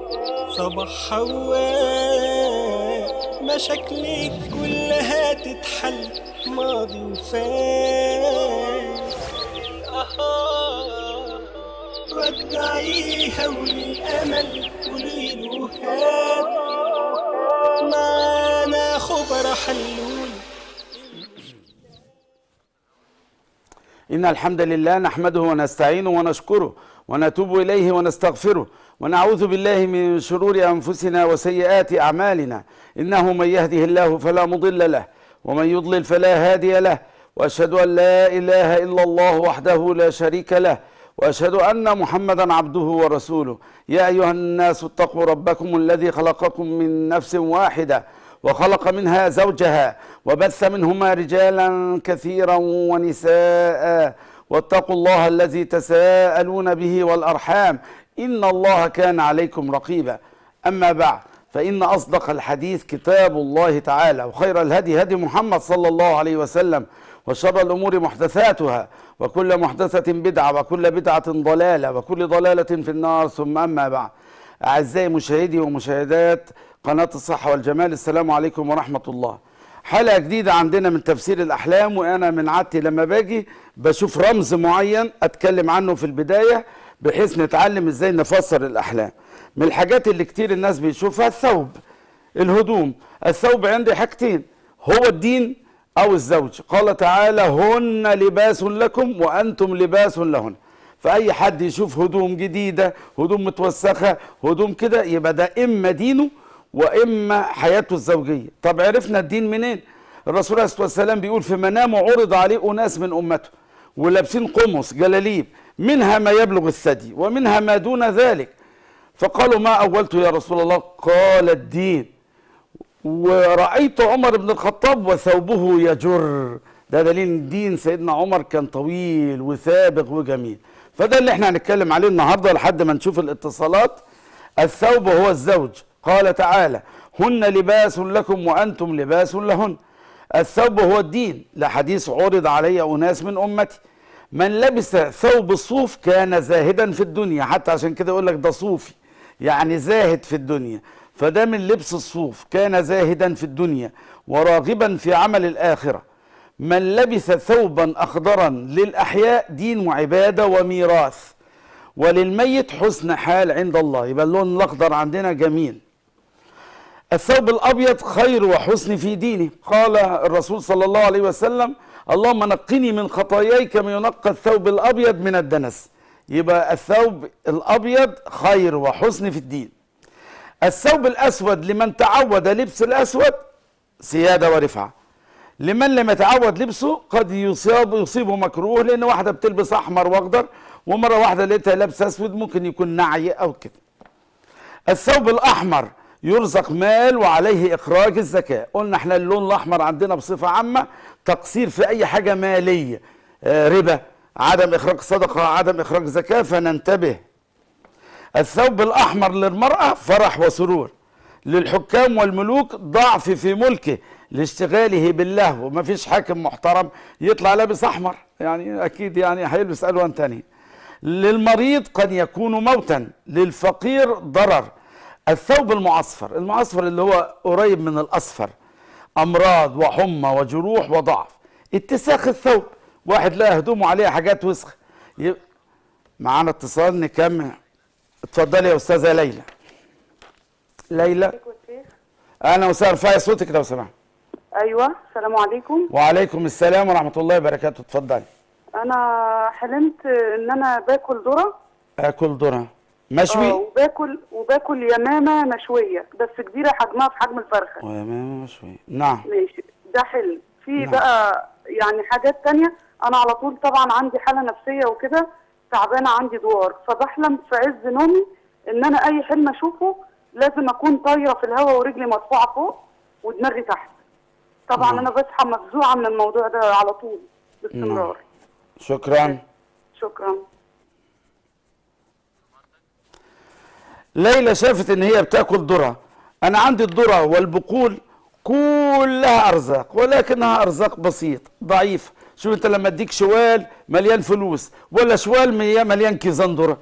صباح حواء مشاكلك كلها تتحل ماضي وفات ودعيها وللأمل قوليله هات معانا خبرة حلول إن الحمد لله نحمده ونستعينه ونشكره ونتوب إليه ونستغفره ونعوذ بالله من شرور أنفسنا وسيئات أعمالنا إنه من يهده الله فلا مضل له ومن يضلل فلا هادي له وأشهد أن لا إله إلا الله وحده لا شريك له وأشهد أن محمدا عبده ورسوله يا أيها الناس اتقوا ربكم الذي خلقكم من نفس واحدة وخلق منها زوجها وبث منهما رجالا كثيرا ونساء واتقوا الله الذي تساءلون به والارحام ان الله كان عليكم رقيبا اما بعد فان اصدق الحديث كتاب الله تعالى وخير الهدي هدي محمد صلى الله عليه وسلم وشر الامور محدثاتها وكل محدثه بدعه وكل بدعه ضلاله وكل ضلاله في النار ثم اما بعد اعزائي مشاهدي ومشاهدات قناه الصحه والجمال السلام عليكم ورحمه الله حلقه جديده عندنا من تفسير الاحلام وانا من عادتي لما باجي بشوف رمز معين اتكلم عنه في البدايه بحيث نتعلم ازاي نفسر الاحلام من الحاجات اللي كتير الناس بيشوفها الثوب الهدوم الثوب عندي حاجتين هو الدين او الزوج قال تعالى هن لباس لكم وانتم لباس لهن فاي حد يشوف هدوم جديده هدوم متوسخه هدوم كده يبقى ده اما دينه واما حياته الزوجيه طب عرفنا الدين منين الرسول عليه الصلاه والسلام بيقول في منامه عرض عليه اناس من امته ولابسين قمص جلاليب منها ما يبلغ الثدي ومنها ما دون ذلك فقالوا ما اولت يا رسول الله قال الدين ورأيت عمر بن الخطاب وثوبه يجر ده دليل إن دين سيدنا عمر كان طويل وثابغ وجميل فده اللي احنا هنتكلم عليه النهارده لحد ما نشوف الاتصالات الثوب هو الزوج قال تعالى هن لباس لكم وانتم لباس لهن الثوب هو الدين لحديث عرض علي اناس من امتي من لبس ثوب الصوف كان زاهدا في الدنيا حتى عشان كده يقول لك ده صوفي يعني زاهد في الدنيا فده من لبس الصوف كان زاهدا في الدنيا وراغبا في عمل الاخره من لبس ثوبا اخضرا للاحياء دين وعباده وميراث وللميت حسن حال عند الله يبقى اللون الاخضر عندنا جميل الثوب الابيض خير وحسن في ديني قال الرسول صلى الله عليه وسلم اللهم نقني من خطاياي كما ينقى الثوب الابيض من الدنس يبقى الثوب الابيض خير وحسن في الدين الثوب الاسود لمن تعود لبس الاسود سياده ورفعه لمن لم يتعود لبسه قد يصاب يصيبه مكروه لان واحده بتلبس احمر واخضر ومره واحده لقيتها لابسه اسود ممكن يكون نعي او كده الثوب الاحمر يرزق مال وعليه اخراج الزكاه قلنا احنا اللون الاحمر عندنا بصفه عامه تقصير في اي حاجه ماليه آه، ربا عدم اخراج صدقه عدم اخراج زكاه فننتبه الثوب الاحمر للمراه فرح وسرور للحكام والملوك ضعف في ملكه لاشتغاله باللهو ما فيش حاكم محترم يطلع لابس احمر يعني اكيد يعني هيلبس الوان تانية للمريض قد يكون موتا للفقير ضرر الثوب المعصفر المعصفر اللي هو قريب من الاصفر امراض وحمى وجروح وضعف اتساخ الثوب واحد لقى هدومه عليها حاجات وسخ ي- معانا اتصال نكمل اتفضلي يا استاذه ليلى ليلى اهلا وسهلا ارفعي صوتك لو سمحت ايوه السلام عليكم وعليكم السلام ورحمه الله وبركاته اتفضلي انا حلمت ان انا باكل ذره اكل ذره آه، مشوي وباكل وباكل يمامه مشويه بس كبيره حجمها في حجم الفرخه ويمام مشوي نعم ماشي ده حلم في نعم. بقى يعني حاجات تانية انا على طول طبعا عندي حاله نفسيه وكده تعبانه عندي دوار فبحلم في عز نومي ان انا اي حلم اشوفه لازم اكون طايره في الهواء ورجلي مرفوعه فوق ودماغي تحت طبعا نعم. انا بصحى مفزوعه من الموضوع ده على طول باستمرار شكرا شكرا ليلى شافت ان هي بتاكل ذره انا عندي الذره والبقول كلها ارزاق ولكنها ارزاق بسيط ضعيف شوف انت لما اديك شوال مليان فلوس ولا شوال مليان مليان كيزان ذره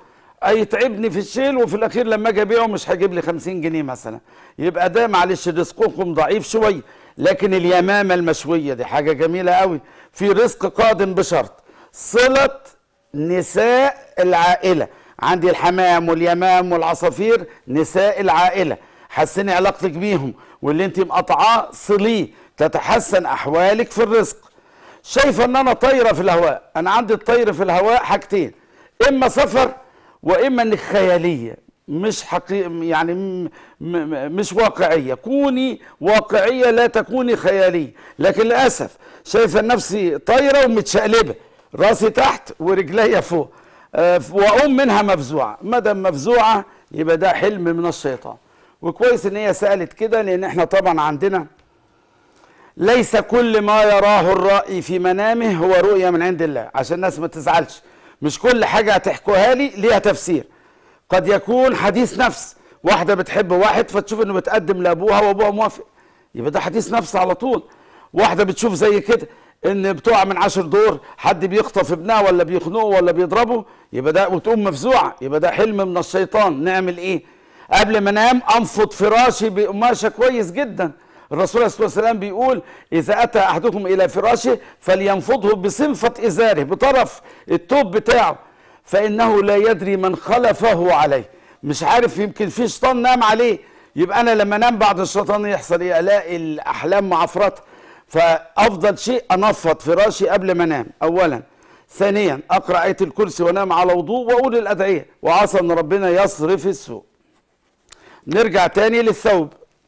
هيتعبني في الشيل وفي الاخير لما اجي ابيعه مش هيجيب لي 50 جنيه مثلا يبقى ده معلش رزقكم ضعيف شويه لكن اليمامه المشويه دي حاجه جميله قوي في رزق قادم بشرط صله نساء العائله عندي الحمام واليمام والعصافير نساء العائله حسني علاقتك بيهم واللي انت مقطعاه صليه تتحسن احوالك في الرزق شايفه ان انا طايره في الهواء انا عندي الطير في الهواء حاجتين اما سفر واما انك خياليه مش حقيقي يعني م م مش واقعيه كوني واقعيه لا تكوني خياليه لكن للاسف شايفه نفسي طايره ومتشقلبه راسي تحت ورجليا فوق آه، واقوم منها مفزوعه ما دام مفزوعه يبقى ده حلم من الشيطان وكويس ان هي سالت كده لان احنا طبعا عندنا ليس كل ما يراه الرائي في منامه هو رؤية من عند الله عشان الناس ما تزعلش مش كل حاجة هتحكوها لي ليها تفسير قد يكون حديث نفس واحدة بتحب واحد فتشوف انه بتقدم لابوها وابوها موافق يبقى ده حديث نفس على طول واحدة بتشوف زي كده ان بتقع من عشر دور حد بيخطف ابنها ولا بيخنقه ولا بيضربه يبقى ده وتقوم مفزوعة يبقى ده حلم من الشيطان نعمل ايه قبل ما انام انفض فراشي بقماشة كويس جدا الرسول عليه الصلاه والسلام بيقول اذا اتى احدكم الى فراشه فلينفضه بصنفه ازاره بطرف التوب بتاعه فانه لا يدري من خلفه عليه مش عارف يمكن في شيطان نام عليه يبقى انا لما انام بعد الشيطان يحصل ايه الاقي الاحلام معفرته فافضل شيء انفض فراشي قبل ما انام اولا ثانيا اقرا ايه الكرسي وانام على وضوء واقول الادعيه وعسى ان ربنا يصرف السوء نرجع تاني للثوب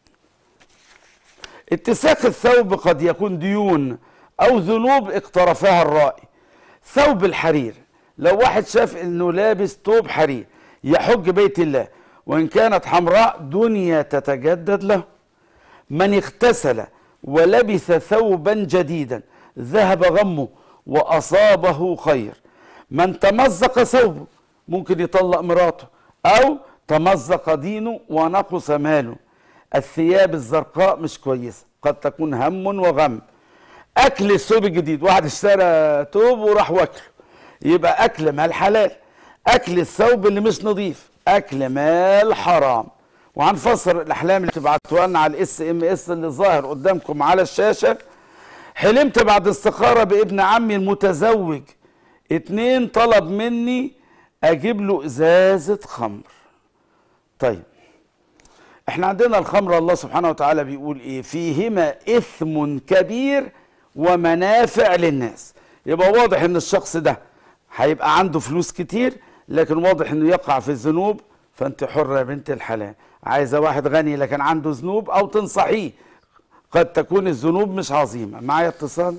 اتساق الثوب قد يكون ديون او ذنوب اقترفها الرائي ثوب الحرير لو واحد شاف انه لابس ثوب حرير يحج بيت الله وان كانت حمراء دنيا تتجدد له من اغتسل ولبس ثوبا جديدا ذهب غمه واصابه خير من تمزق ثوبه ممكن يطلق مراته او تمزق دينه ونقص ماله الثياب الزرقاء مش كويسه قد تكون هم وغم اكل الثوب الجديد واحد اشترى ثوب وراح واكله يبقى اكل مال حلال اكل الثوب اللي مش نظيف اكل مال حرام وهنفسر الاحلام اللي تبعتوها لنا على الاس ام اس اللي ظاهر قدامكم على الشاشه حلمت بعد استخاره بابن عمي المتزوج اتنين طلب مني اجيب له ازازه خمر طيب احنا عندنا الخمر الله سبحانه وتعالى بيقول ايه فيهما اثم كبير ومنافع للناس يبقى واضح ان الشخص ده هيبقى عنده فلوس كتير لكن واضح انه يقع في الذنوب فانت حرة يا بنت الحلال عايزة واحد غني لكن عنده ذنوب او تنصحيه قد تكون الذنوب مش عظيمة معايا اتصال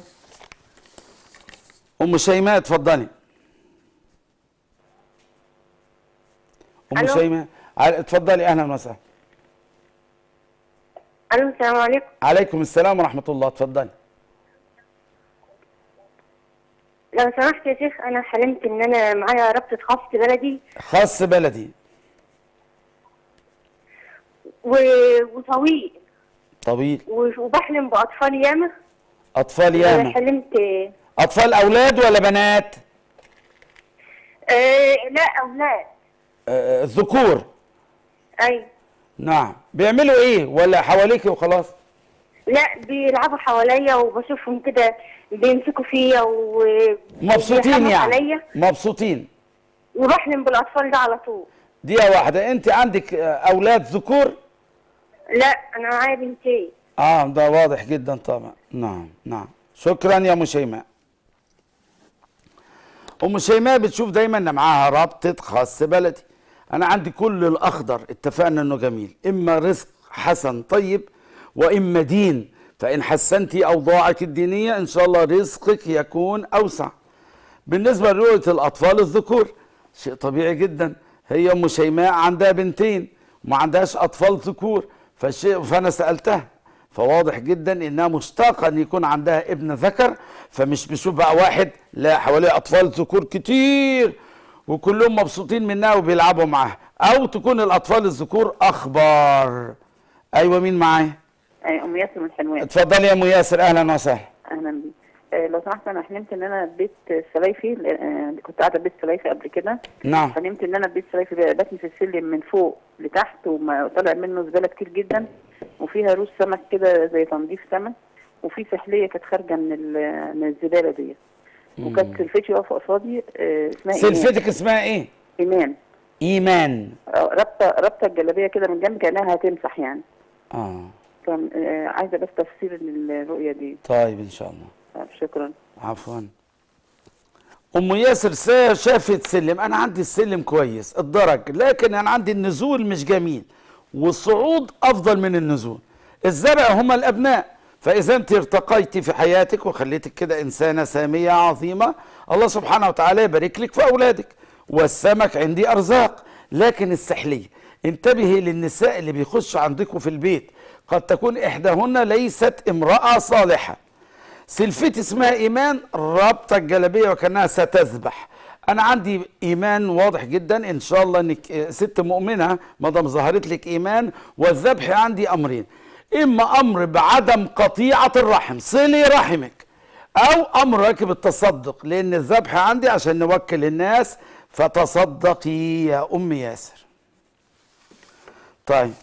ام شيماء اتفضلي ام ألو. شيماء ع- اتفضلي اهلا وسهلا الو السلام عليكم عليكم السلام ورحمة الله اتفضلي لو سمحت يا شيخ انا حلمت ان انا معايا رابطه خاص بلدي خاص بلدي و... وطويل طويل و... وبحلم باطفال ياما اطفال ياما حلمت اطفال اولاد ولا بنات آه لا اولاد آه، ذكور اي نعم بيعملوا ايه ولا حواليك وخلاص لا بيلعبوا حواليا وبشوفهم كده بيمسكوا فيا و مبسوطين بيرحموا يعني عليا مبسوطين وبحلم بالاطفال ده على طول دقيقة واحدة انت عندك آه، اولاد ذكور لا انا معايا بنتين اه ده واضح جدا طبعا نعم نعم شكرا يا ام شيماء ام شيماء بتشوف دايما ان معاها رابطه خاص بلدي انا عندي كل الاخضر اتفقنا انه جميل اما رزق حسن طيب واما دين فان حسنت اوضاعك الدينيه ان شاء الله رزقك يكون اوسع بالنسبه لرؤيه الاطفال الذكور شيء طبيعي جدا هي ام شيماء عندها بنتين وما عندهاش اطفال ذكور فالشيء فانا سالتها فواضح جدا انها مشتاقه ان يكون عندها ابن ذكر فمش بشوف بقى واحد لا حواليه اطفال ذكور كتير وكلهم مبسوطين منها وبيلعبوا معاها او تكون الاطفال الذكور اخبار ايوه مين معايا أي أم ياسر من حلوان اتفضلي يا ام ياسر اهلا وسهلا أهلا بك آه، لو سمحت انا حلمت ان انا بيت سلايفي آه، كنت قاعده بيت سلايفي قبل كده نعم حلمت ان انا بيت سلايفي باتني في السلم من فوق لتحت وطالع منه زباله كتير جدا وفيها روس سمك كده زي تنظيف سمك وفي سحليه كانت خارجه من ال- من الزباله دي وكانت سلفتي واقفه قصادي آه، اسمها إيمان. سلفتك اسمها ايه ايمان ايمان آه، رابطه رابطه الجلابيه كده من جنب كانها هتمسح يعني اه كان آه، عايزه بس تفسير للرؤيه دي طيب ان شاء الله آه، شكرا عفوا ام ياسر سا- شافت سلم انا عندي السلم كويس الدرج لكن انا عندي النزول مش جميل والصعود افضل من النزول الزرع هما الابناء فاذا انت ارتقيتي في حياتك وخليتك كده انسانه ساميه عظيمه الله سبحانه وتعالى يبارك لك في اولادك والسمك عندي ارزاق لكن السحليه انتبهي للنساء اللي بيخشوا عندكم في البيت قد تكون احداهن ليست امراه صالحه سلفتي اسمها ايمان رابطه الجلابيه وكانها ستذبح انا عندي ايمان واضح جدا ان شاء الله انك آه، ست مؤمنه ما دام ظهرت لك ايمان والذبح عندي امرين اما امر بعدم قطيعه الرحم صلي رحمك او امرك بالتصدق لان الذبح عندي عشان نوكل الناس فتصدقي يا ام ياسر طيب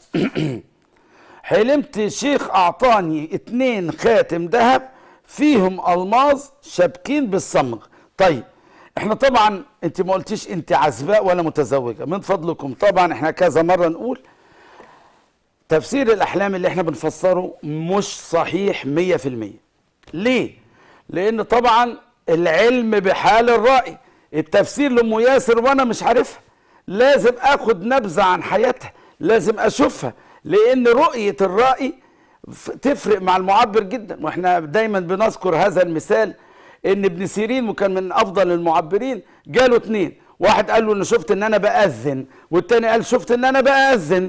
حلمت شيخ اعطاني اتنين خاتم ذهب فيهم الماظ شابكين بالصمغ طيب احنا طبعا انت ما قلتيش انت عزباء ولا متزوجه من فضلكم طبعا احنا كذا مره نقول تفسير الاحلام اللي احنا بنفسره مش صحيح 100% ليه لان طبعا العلم بحال الراي التفسير لام ياسر وانا مش عارفها لازم اخد نبذه عن حياتها لازم اشوفها لان رؤيه الراي ف- تفرق مع المعبر جدا واحنا دايما بنذكر هذا المثال ان ابن سيرين وكان من افضل المعبرين جاله اتنين واحد قال له انا شفت ان انا باذن والتاني قال شفت ان انا باذن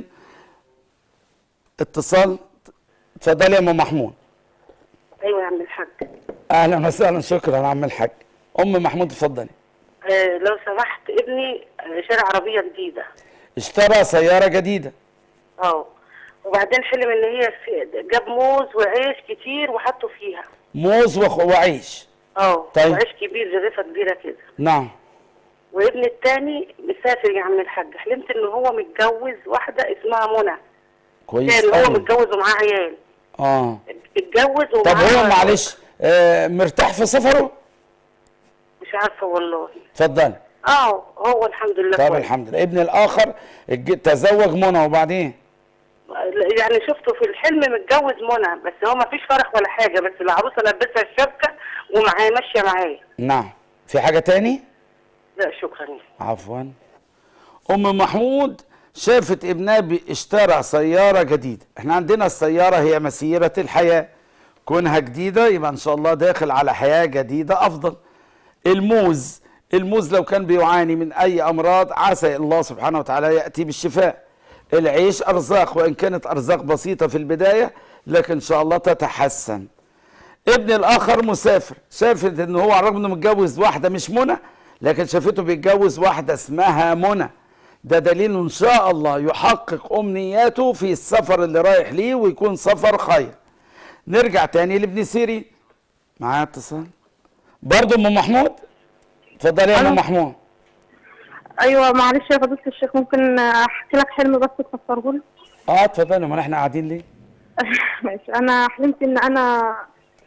اتصال اتفضل يا ام محمود ايوه يا عم الحاج اهلا وسهلا شكرا يا عم الحاج ام محمود اتفضلي آه لو سمحت ابني آه شارع عربيه جديده اشترى سياره جديده اه وبعدين حلم ان هي في جاب موز وعيش كتير وحطه فيها موز وخ- وعيش اه طيب. وعيش كبير جريفه كبيره كده نعم وابني التاني مسافر يا عم الحاج حلمت ان هو متجوز واحده اسمها منى كويس كان هو قوي متجوز ومعاه عيال اه اتجوز طب ومعاه هو معلش آه مرتاح في سفره مش عارفه والله اتفضل اه هو الحمد لله طب كويس. الحمد لله ابن الاخر الج- تزوج منى وبعدين يعني شفته في الحلم متجوز منى بس هو ما فيش فرح ولا حاجه بس العروسه لبسها الشبكه ومعاه ماشيه معاه نعم في حاجه تاني لا شكرا عفوا ام محمود شافت ابنها بي- اشترى سياره جديده احنا عندنا السياره هي مسيره الحياه كونها جديده يبقى ان شاء الله داخل على حياه جديده افضل الموز الموز لو كان بيعاني من اي امراض عسى الله سبحانه وتعالى ياتي بالشفاء العيش ارزاق وان كانت ارزاق بسيطه في البدايه لكن ان شاء الله تتحسن ابن الاخر مسافر شافت ان هو على الرغم انه متجوز واحده مش منى لكن شافته بيتجوز واحده اسمها منى ده دليل ان شاء الله يحقق امنياته في السفر اللي رايح ليه ويكون سفر خير نرجع تاني لابن سيرين معاه اتصال برضه ام محمود اتفضلي يا ام ألو. محمود ايوه معلش يا فضيله الشيخ ممكن احكي لك حلم بس تفسره لي اه اتفضلي امال احنا قاعدين ليه ماشي انا حلمت ان انا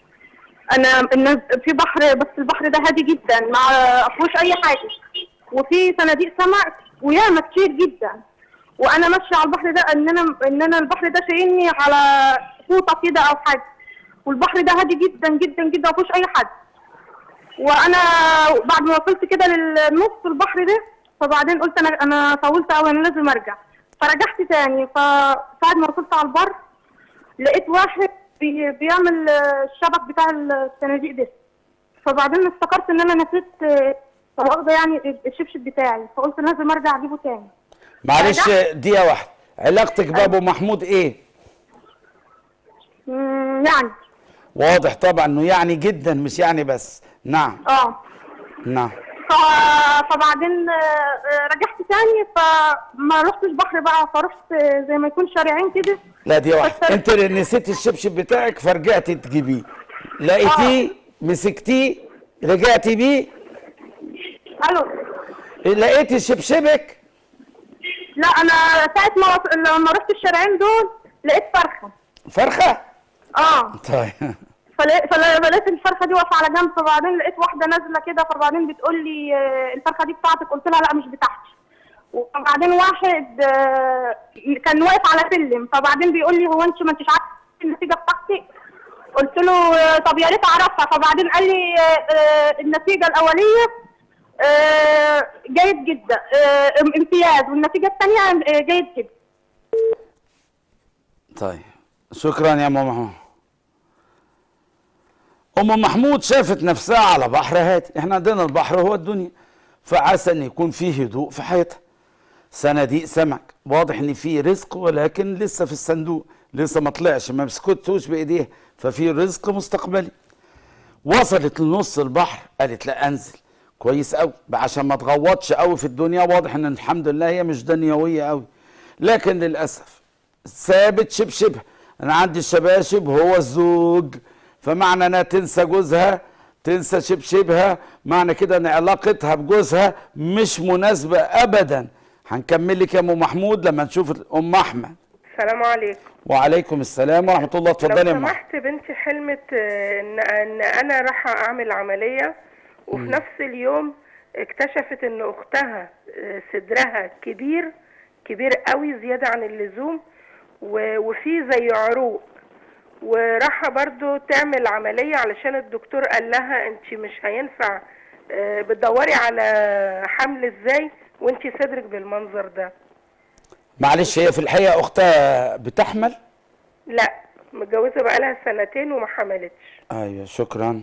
انا الناس في بحر بس البحر ده هادي جدا ما فيهوش اي حاجه وفي صناديق سمك وياما كتير جدا وانا ماشيه على البحر ده ان انا ان انا البحر ده شايلني على فوطه كده او حاجه والبحر ده هادي جدا جدا جدا ما فيهوش اي حد وانا بعد ما وصلت كده للنص البحر ده فبعدين قلت انا انا طولت قوي انا لازم ارجع فرجعت تاني فبعد ما وصلت على البر لقيت واحد بي بيعمل آه، الشبك بتاع الصناديق ده فبعدين افتكرت ان انا نسيت آه، لا مؤاخذة يعني الشبشب بتاعي فقلت لازم ارجع اجيبه تاني معلش دقيقه واحده علاقتك بابو محمود ايه مم، يعني واضح طبعا انه يعني جدا مش يعني بس نعم اه نعم ف- فبعدين آه، آه، رجعت تاني فما رحتش بحر بقى فرحت آه، زي ما يكون شارعين كده لا دي واحده بس- انت اللي نسيت الشبشب بتاعك فرجعتي تجيبيه لقيتيه مسكتيه رجعتي بيه الو لقيتي شبشبك لا انا ساعه ما وص... لما رحت الشارعين دول لقيت فرخه فرخه اه طيب فلقيت فلقيت الفرخه دي واقفه على جنب فبعدين لقيت واحده نازله كده فبعدين بتقول لي آه، الفرخه دي بتاعتك قلت لها لا مش بتاعتي وبعدين واحد آه، كان واقف على سلم فبعدين بيقول لي هو انت ما انتش عارفه النتيجه بتاعتي قلت له آه، طب يا ريت اعرفها فبعدين قال لي آه، آه، النتيجه الاوليه آه، جيد جدا آه، امتياز والنتيجه الثانيه آه، جيد جدا طيب شكرا يا ام محمود ام محمود شافت نفسها على بحر هادي احنا عندنا البحر هو الدنيا فعسى ان يكون فيه هدوء في حياتها صناديق سمك واضح ان فيه رزق ولكن لسه في الصندوق لسه ما طلعش ما مسكتوش بايديها ففي رزق مستقبلي وصلت لنص البحر قالت لا انزل كويس قوي عشان ما تغوطش قوي في الدنيا واضح ان الحمد لله هي مش دنيويه قوي لكن للاسف ثابت شبشبها انا عندي الشباشب هو الزوج فمعنى انها تنسى جوزها تنسى شبشبها معنى كده ان علاقتها بجوزها مش مناسبه ابدا هنكمل لك يا ام محمود لما نشوف ام احمد السلام عليكم وعليكم السلام ورحمه الله اتفضلي لو يا ام أحمد. سمحت بنتي حلمت آه، ان ان انا رايحه اعمل عمليه وفي نفس اليوم اكتشفت ان اختها آه، صدرها كبير كبير قوي زياده عن اللزوم و- وفي زي عروق وراحه برضو تعمل عمليه علشان الدكتور قال لها انت مش هينفع آه، بتدوري على حمل ازاي وانت صدرك بالمنظر ده معلش هي في الحقيقه اختها بتحمل لا متجوزه بقالها سنتين وما حملتش ايوه شكرا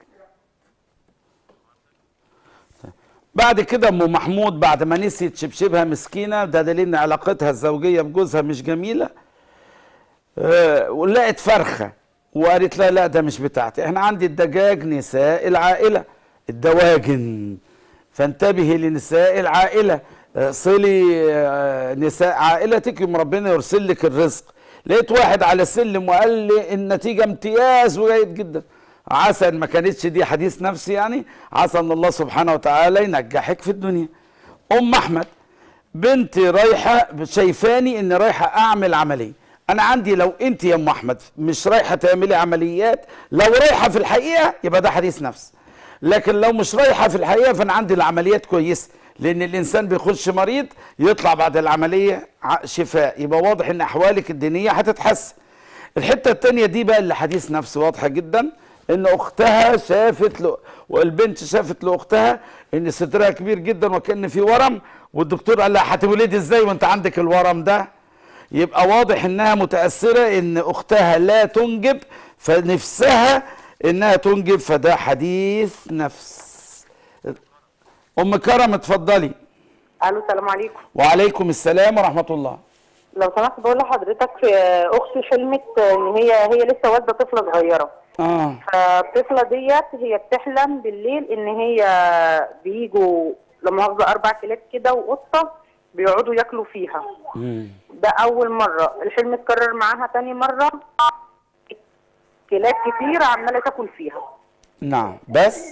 بعد كده ام محمود بعد ما نسيت شبشبها مسكينه ده دليل ان علاقتها الزوجيه بجوزها مش جميله آه، ولقت فرخه وقالت لا لا ده مش بتاعتي احنا عندي الدجاج نساء العائله الدواجن فانتبهي لنساء العائله آه، صلي آه، نساء عائلتك يوم ربنا يرسل لك الرزق لقيت واحد على السلم وقال لي النتيجه امتياز وجيد جدا عسى ان ما كانتش دي حديث نفسي يعني عسى ان الله سبحانه وتعالى ينجحك في الدنيا ام احمد بنتي رايحه شايفاني اني رايحه اعمل عمليه انا عندي لو انت يا ام احمد مش رايحه تعملي عمليات لو رايحه في الحقيقه يبقى ده حديث نفس لكن لو مش رايحه في الحقيقه فانا عندي العمليات كويسه لان الانسان بيخش مريض يطلع بعد العمليه ع- شفاء يبقى واضح ان احوالك الدينيه هتتحسن الحته التانية دي بقى اللي حديث نفس واضحه جدا ان اختها شافت له والبنت شافت لاختها ان صدرها كبير جدا وكان في ورم والدكتور قال لها هتولدي ازاي وانت عندك الورم ده يبقى واضح انها متاثره ان اختها لا تنجب فنفسها انها تنجب فده حديث نفس ام كرم اتفضلي الو السلام عليكم وعليكم السلام ورحمه الله لو سمحت بقول لحضرتك آه، اختي حلمت ان هي هي لسه والده طفله صغيره اه فالطفله ديت هي بتحلم بالليل ان هي بيجوا لما مؤاخذه اربع كلاب كده وقطه بيقعدوا ياكلوا فيها مم. ده اول مره الحلم اتكرر معاها تاني مره كلاب كتير عماله تاكل فيها نعم بس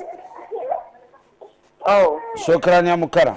اه شكرا يا ام كرم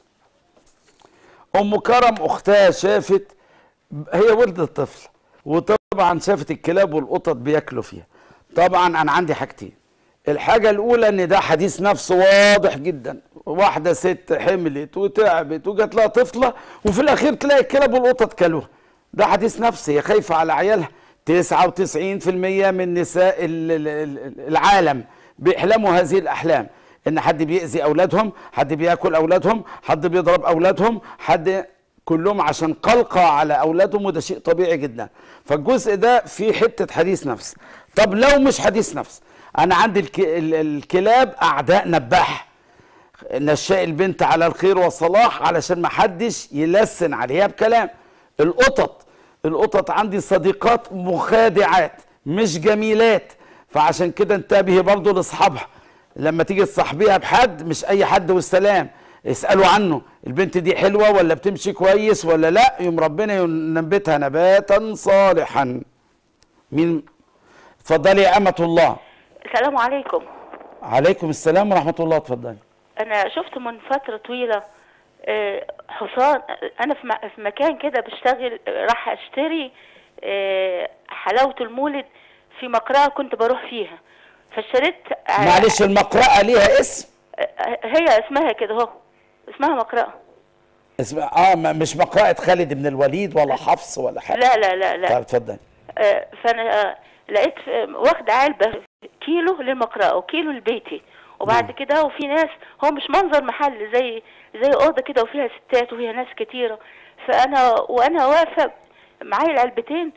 ام كرم اختها شافت هي ولدت طفل وطبعا شافت الكلاب والقطط بياكلوا فيها طبعا انا عندي حاجتين الحاجة الأولى إن ده حديث نفس واضح جدا واحدة ست حملت وتعبت وجات لها طفلة وفي الأخير تلاقي الكلاب والقطط كلوها ده حديث نفس هي خايفة على عيالها 99% من نساء ال- ال- ال- العالم بيحلموا هذه الأحلام إن حد بيأذي أولادهم حد بياكل أولادهم حد بيضرب أولادهم حد كلهم عشان قلقة على أولادهم وده شيء طبيعي جدا فالجزء ده فيه حتة حديث نفس طب لو مش حديث نفس أنا عندي الك... ال- الكلاب أعداء نباح نشاء البنت على الخير والصلاح علشان ما حدش يلسن عليها بكلام القطط القطط عندي صديقات مخادعات مش جميلات فعشان كده انتبهي برضو لاصحابها لما تيجي تصاحبيها بحد مش اي حد والسلام اسالوا عنه البنت دي حلوه ولا بتمشي كويس ولا لا يوم ربنا ينبتها نباتا صالحا مين اتفضلي يا امه الله السلام عليكم عليكم السلام ورحمه الله اتفضلي انا شفت من فتره طويله آه، حصان انا في م- في مكان كده بشتغل آه، راح اشتري آه، حلاوه المولد في مقرأة كنت بروح فيها فاشتريت آه، معلش المقرأة ليها اسم آه، هي اسمها كده اهو اسمها مقرأة اسم اه ما- مش مقرأة خالد بن الوليد ولا حفص ولا حاجة لا لا لا لا طيب اتفضلي آه، فانا آه، لقيت آه، واخده علبه كيلو للمقرأة وكيلو لبيتي وبعد كده وفي ناس هو مش منظر محل زي زي اوضه كده وفيها ستات وفيها ناس كتيره فانا وانا واقفه معايا العلبتين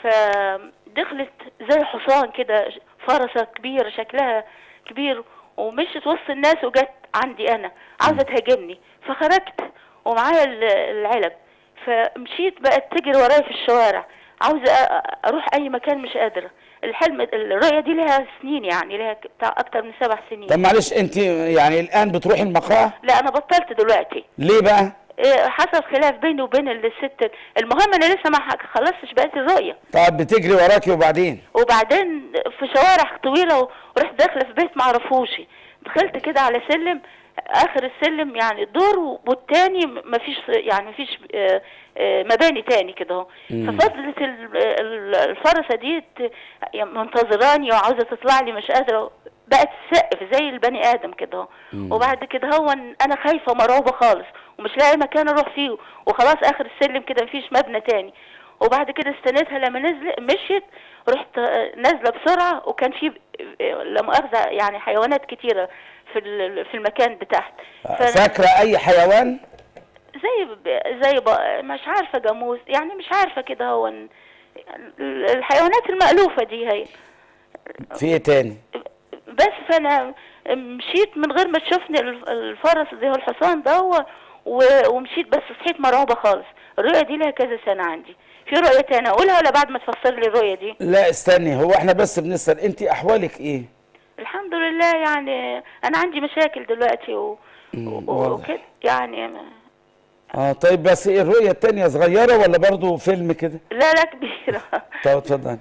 فدخلت زي حصان كده فرسه كبيره شكلها كبير ومشت وسط الناس وجت عندي انا عاوزه تهاجمني فخرجت ومعايا ال- العلب فمشيت بقت تجري ورايا في الشوارع عاوزه أ- اروح اي مكان مش قادره الحلم الرؤيه دي لها سنين يعني لها بتاع اكتر من سبع سنين طب معلش انت يعني الان بتروحي المقرأة لا انا بطلت دلوقتي ليه بقى إيه، حصل خلاف بيني وبين الست المهم انا لسه ما ح- خلصتش بقيت الرؤيه طب بتجري وراكي وبعدين وبعدين في شوارع طويله و- ورحت داخله في بيت معرفوش دخلت كده على سلم اخر السلم يعني دور و- والتاني م- مفيش يعني مفيش آه، آه، مباني تاني كده اهو مم. ففضلت ال- ال- الفرسه دي ت- يعني منتظراني وعاوزه تطلع لي مش قادره بقت تسقف زي البني ادم كده اهو مم. وبعد كده هو انا خايفه مرعوبه خالص ومش لاقي مكان اروح فيه وخلاص اخر السلم كده مفيش مبنى تاني وبعد كده استنيتها لما نزلت مشيت رحت آه، نازله بسرعه وكان في آه، لا مؤاخذه يعني حيوانات كتيره في ال- في المكان بتاعت فأنا- فاكرة اي حيوان زي ب- زي ب- مش عارفه جاموس يعني مش عارفه كده هو ال- الحيوانات المألوفه دي هي في ايه تاني بس فانا مشيت من غير ما تشوفني الف- الفرس ده هو الحصان ده و- و- ومشيت بس صحيت مروبه خالص الرؤيه دي لها كذا سنه عندي في رؤيه تانية اقولها ولا بعد ما تفسر لي الرؤيه دي لا استني هو احنا بس بنسأل انت احوالك ايه الحمد لله يعني انا عندي مشاكل دلوقتي و... و- واضح. وكده يعني اه طيب بس ايه الرؤية التانية صغيرة ولا برضو فيلم كده لا لا كبيره طب اتفضلي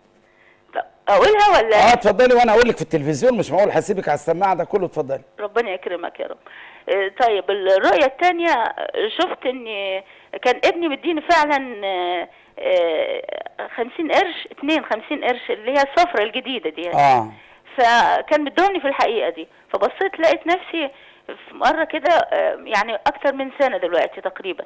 اقولها ولا اه اتفضلي وانا اقول لك في التلفزيون مش معقول هسيبك على السماعة ده كله اتفضلي ربنا يكرمك يا رب آه، طيب الرؤية التانية آه، شفت ان كان ابني مديني فعلا آه، آه، خمسين قرش اتنين خمسين قرش اللي هي الصفرة الجديدة دي اه فكان مدوني في الحقيقة دي فبصيت لقيت نفسي في مرة كده آه، يعني أكتر من سنة دلوقتي تقريبا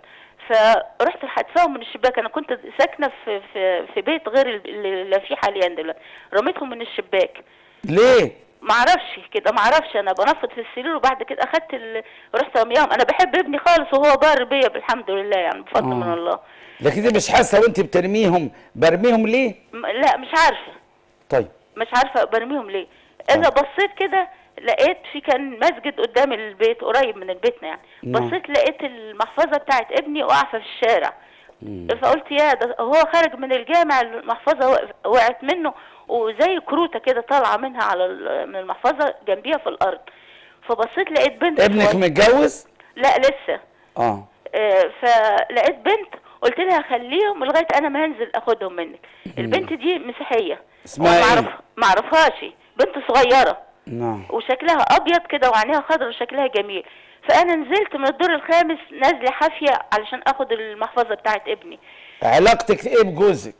فرحت حدفاهم من الشباك أنا كنت ساكنة في في في بيت غير اللي اللي فيه حاليا دلوقتي رميتهم من الشباك ليه معرفش كده معرفش انا بنفض في السرير وبعد كده اخدت ال... رحت رميهم انا بحب ابني خالص وهو بار بيا بالحمد لله يعني بفضل آه. من الله لكن دي مش حاسة وانت بترميهم برميهم ليه م- لا مش عارفه طيب مش عارفه برميهم ليه اذا بصيت كده لقيت في كان مسجد قدام البيت قريب من بيتنا يعني نعم. بصيت لقيت المحفظه بتاعت ابني واقفه في الشارع فقلت يا ده هو خارج من الجامع المحفظه وقف- وقعت منه وزي كروته كده طالعه منها على ال- من المحفظه جنبيها في الارض فبصيت لقيت بنت ابنك صغيرة- متجوز لا لسه اه آه، فلقيت بنت قلت لها خليهم لغايه انا ما هنزل اخدهم منك البنت دي مسيحيه اسمها ايه؟ معرف معرفهاش بنت صغيره نعم وشكلها ابيض كده وعينيها خضرا وشكلها جميل فانا نزلت من الدور الخامس نازله حافيه علشان اخد المحفظه بتاعت ابني علاقتك ايه بجوزك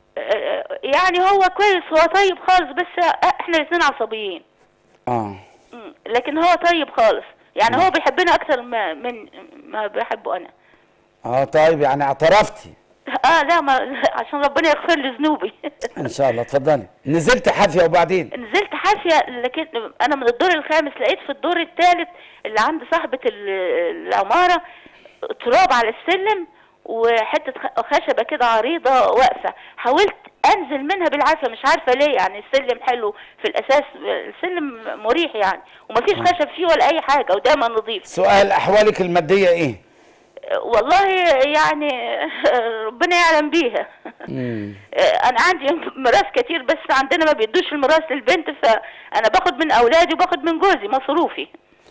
آه، يعني هو كويس هو طيب خالص بس احنا الاثنين عصبيين اه مم، لكن هو طيب خالص يعني هو بيحبنا اكتر ما من ما بحبه انا اه طيب يعني اعترفتي اه لا ما عشان ربنا يغفر لي ذنوبي ان شاء الله اتفضلي نزلت حافية وبعدين نزلت حافيه لكن انا من الدور الخامس لقيت في الدور الثالث اللي عند صاحبه ال- العماره تراب على السلم وحته خ- خشبه كده عريضه واقفه حاولت انزل منها بالعافيه مش عارفه ليه يعني السلم حلو في الاساس السلم مريح يعني ومفيش خشب فيه ولا اي حاجه ودايما نظيف سؤال احوالك المادية ايه والله يعني ربنا يعلم بيها مم. انا عندي ميراث كتير بس عندنا ما بيدوش الميراث للبنت فانا باخد من اولادي وباخد من جوزي مصروفي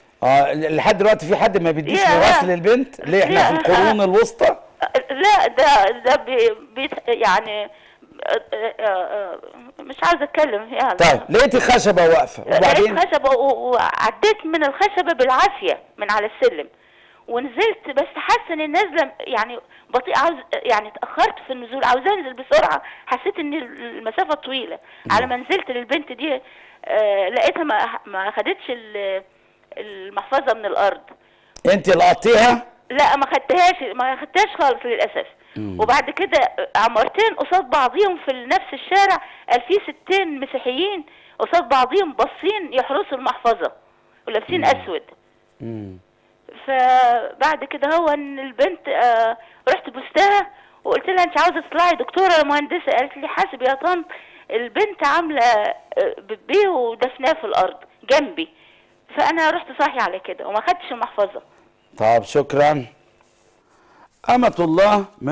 اه لحد دلوقتي في حد ما بيديش يا. ميراث للبنت ليه احنا في يا. القرون الوسطى لا ده ده بي بي يعني آه، آه، آه، مش عاوزه اتكلم يعني طيب لقيتي خشبه واقفه وبعدين لقيت خشبه و- وعديت من الخشبه بالعافيه من على السلم ونزلت بس حاسه ان النازله يعني بطيئه عاوز يعني اتاخرت في النزول عاوزه انزل بسرعه حسيت ان المسافه طويله على ما نزلت للبنت دي آه لقيتها ما ما خدتش ال- المحفظه من الارض انت لقطتيها لا ما خدتهاش ما خدتهاش خالص للاسف وبعد كده عمارتين قصاد بعضيهم في نفس الشارع قال في ستين مسيحيين قصاد بعضيهم باصين يحرسوا المحفظه ولابسين اسود فبعد كده هو ان البنت آه رحت بوستها وقلت لها انت عاوزه تطلعي دكتوره ولا مهندسه قالت لي حاسب يا طنط البنت عامله آه، بيبي ودفناه في الارض جنبي فانا رحت صاحيه على كده وما خدتش المحفظه طب شكرا أمة الله م-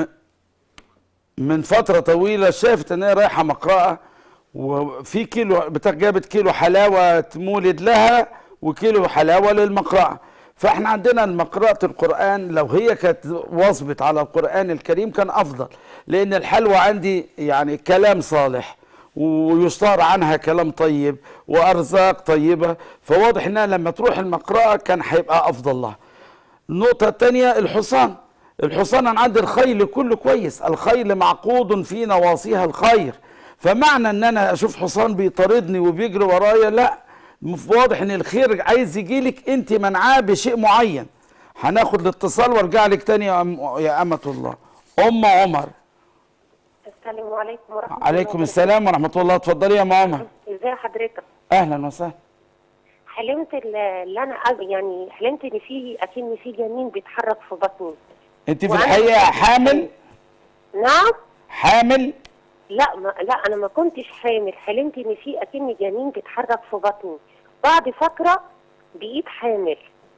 من فترة طويلة شافت إن هي رايحة مقرأة وفي كيلو بتاع- جابت كيلو حلاوة مولد لها وكيلو حلاوة للمقرأة فاحنا عندنا مقرأة القرآن لو هي كانت واظبت على القرآن الكريم كان أفضل لأن الحلوى عندي يعني كلام صالح ويشتهر عنها كلام طيب وأرزاق طيبة فواضح إنها لما تروح المقرأة كان هيبقى أفضل لها النقطة الثانية الحصان الحصان أنا عندي الخيل كله كويس الخيل معقود في نواصيها الخير فمعنى ان انا اشوف حصان بيطاردني وبيجري ورايا لا مف- واضح ان الخير عايز يجيلك انت منعاه بشيء معين هناخد الاتصال وارجع لك تاني يا, أم يا أمة الله ام عمر السلام عليكم ورحمة الله عليكم السلام ورحمة الله اتفضلي يا ام عمر ازي حضرتك اهلا وسهلا حلمت ال- اللي انا أب- يعني حلمت ان في اكن في جنين بيتحرك في بطني انت في وأنا- الحقيقة حامل نعم حامل لا ما لا انا ما كنتش حامل حلمت ان في اكن جنين بيتحرك في بطني بعد فترة بقيت حامل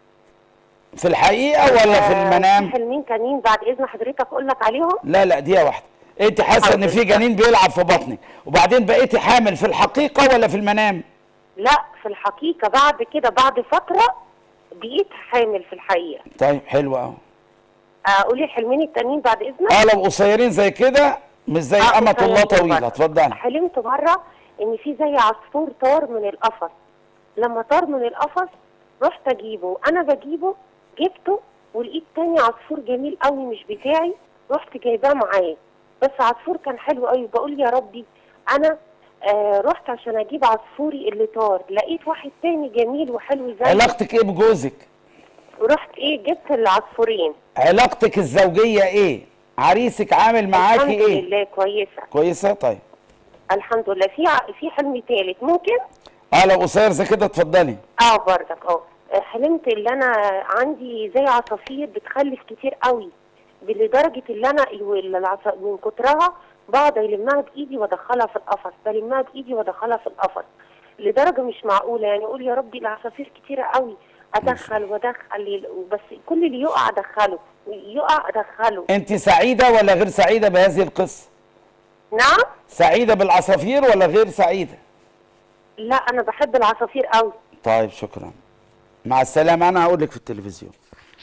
في الحقيقة ولا في آه، المنام حلمين تانيين بعد اذن حضرتك اقول لك عليهم لا لا دقيقة واحدة انت حاسة ان في جنين بيلعب في بطنك وبعدين بقيتي حامل في الحقيقة ولا في المنام لا في الحقيقة بعد كده بعد فترة بقيت حامل في الحقيقة طيب حلو قوي آه، قولي الحلمين التانيين بعد اذنك اه لو قصيرين زي كده مش زي آه، أمة الله قصيرين طويلة برضه. اتفضلي حلمت مرة ان في زي عصفور طار من القفص لما طار من القفص رحت اجيبه انا بجيبه جبته ولقيت تاني عصفور جميل قوي مش بتاعي رحت جايباه معايا بس عصفور كان حلو قوي بقول يا ربي انا آه رحت عشان اجيب عصفوري اللي طار لقيت واحد تاني جميل وحلو زي علاقتك ايه بجوزك ورحت ايه جبت العصفورين علاقتك الزوجية ايه عريسك عامل معاكي الحمد ايه لله كويسه كويسة طيب الحمد لله في ع- في حلم تالت ممكن اه لو قصير زي كده اتفضلي اه برضك اه حلمت اللي انا عندي زي عصافير بتخلف كتير قوي لدرجه اللي انا ال- العصا- من كترها بقعد المها بايدي وادخلها في القفص بلمها بايدي وادخلها في القفص لدرجه مش معقوله يعني اقول يا ربي العصافير كتيره قوي ادخل وادخل بس كل اللي يقع ادخله يقع ادخله انت سعيدة ولا غير سعيدة بهذه القصة نعم سعيدة بالعصافير ولا غير سعيدة لا انا بحب العصافير قوي طيب شكرا مع السلامة أنا هقول لك في التلفزيون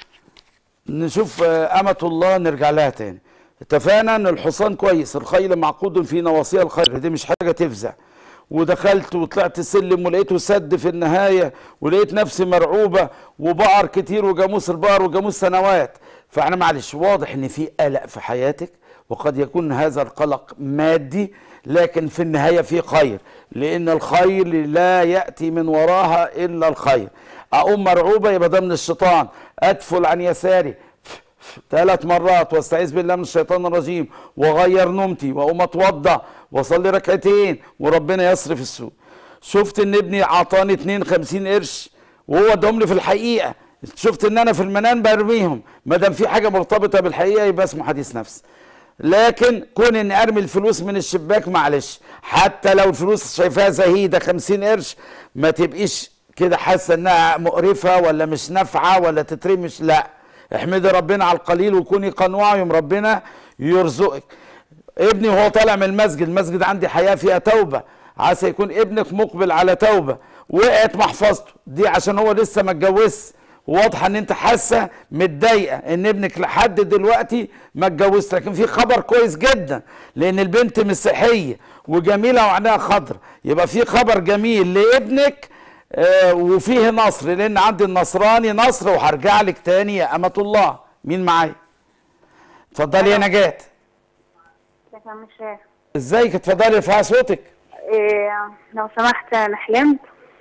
نشوف آه، أمة الله نرجع لها تاني اتفقنا ان الحصان كويس الخيل معقود في نواصيها الخير دي مش حاجة تفزع ودخلت وطلعت السلم ولقيته سد في النهاية ولقيت نفسي مرعوبة وبقر كتير وجاموس البقر وجاموس سنوات فاحنا معلش واضح ان في قلق في حياتك وقد يكون هذا القلق مادي لكن في النهاية في خير لأن الخير لا يأتي من وراها إلا الخير أقوم مرعوبة يبقى ده من الشيطان أدفل عن يساري ثلاث مرات واستعيذ بالله من الشيطان الرجيم واغير نومتي واقوم اتوضى واصلي ركعتين وربنا يصرف السوء شفت ان ابني عطاني 52 قرش وهو ادهم لي في الحقيقه شفت ان انا في المنام برميهم ما دام في حاجه مرتبطه بالحقيقه يبقى اسمه حديث نفس لكن كون اني ارمي الفلوس من الشباك معلش حتى لو الفلوس شايفاها زهيده 50 قرش ما تبقيش كده حاسه انها مقرفه ولا مش نافعه ولا تترمش لا احمدي ربنا على القليل وكوني قنوعه يوم ربنا يرزقك ابني وهو طالع من المسجد المسجد عندي حياه فيها توبه عسى يكون ابنك مقبل على توبه وقعت محفظته دي عشان هو لسه ما اتجوزش واضحه ان انت حاسه متضايقه ان ابنك لحد دلوقتي ما اتجوزش لكن في خبر كويس جدا لان البنت مسيحيه وجميله وعينها خضر يبقى في خبر جميل لابنك آه وفيه نصر لان عندي النصراني نصر وهرجع لك تاني يا امه الله مين معايا اتفضلي يا نجاه مش عارف. ازيك اتفضلي ارفعي صوتك إيه لو سمحت انا حلمت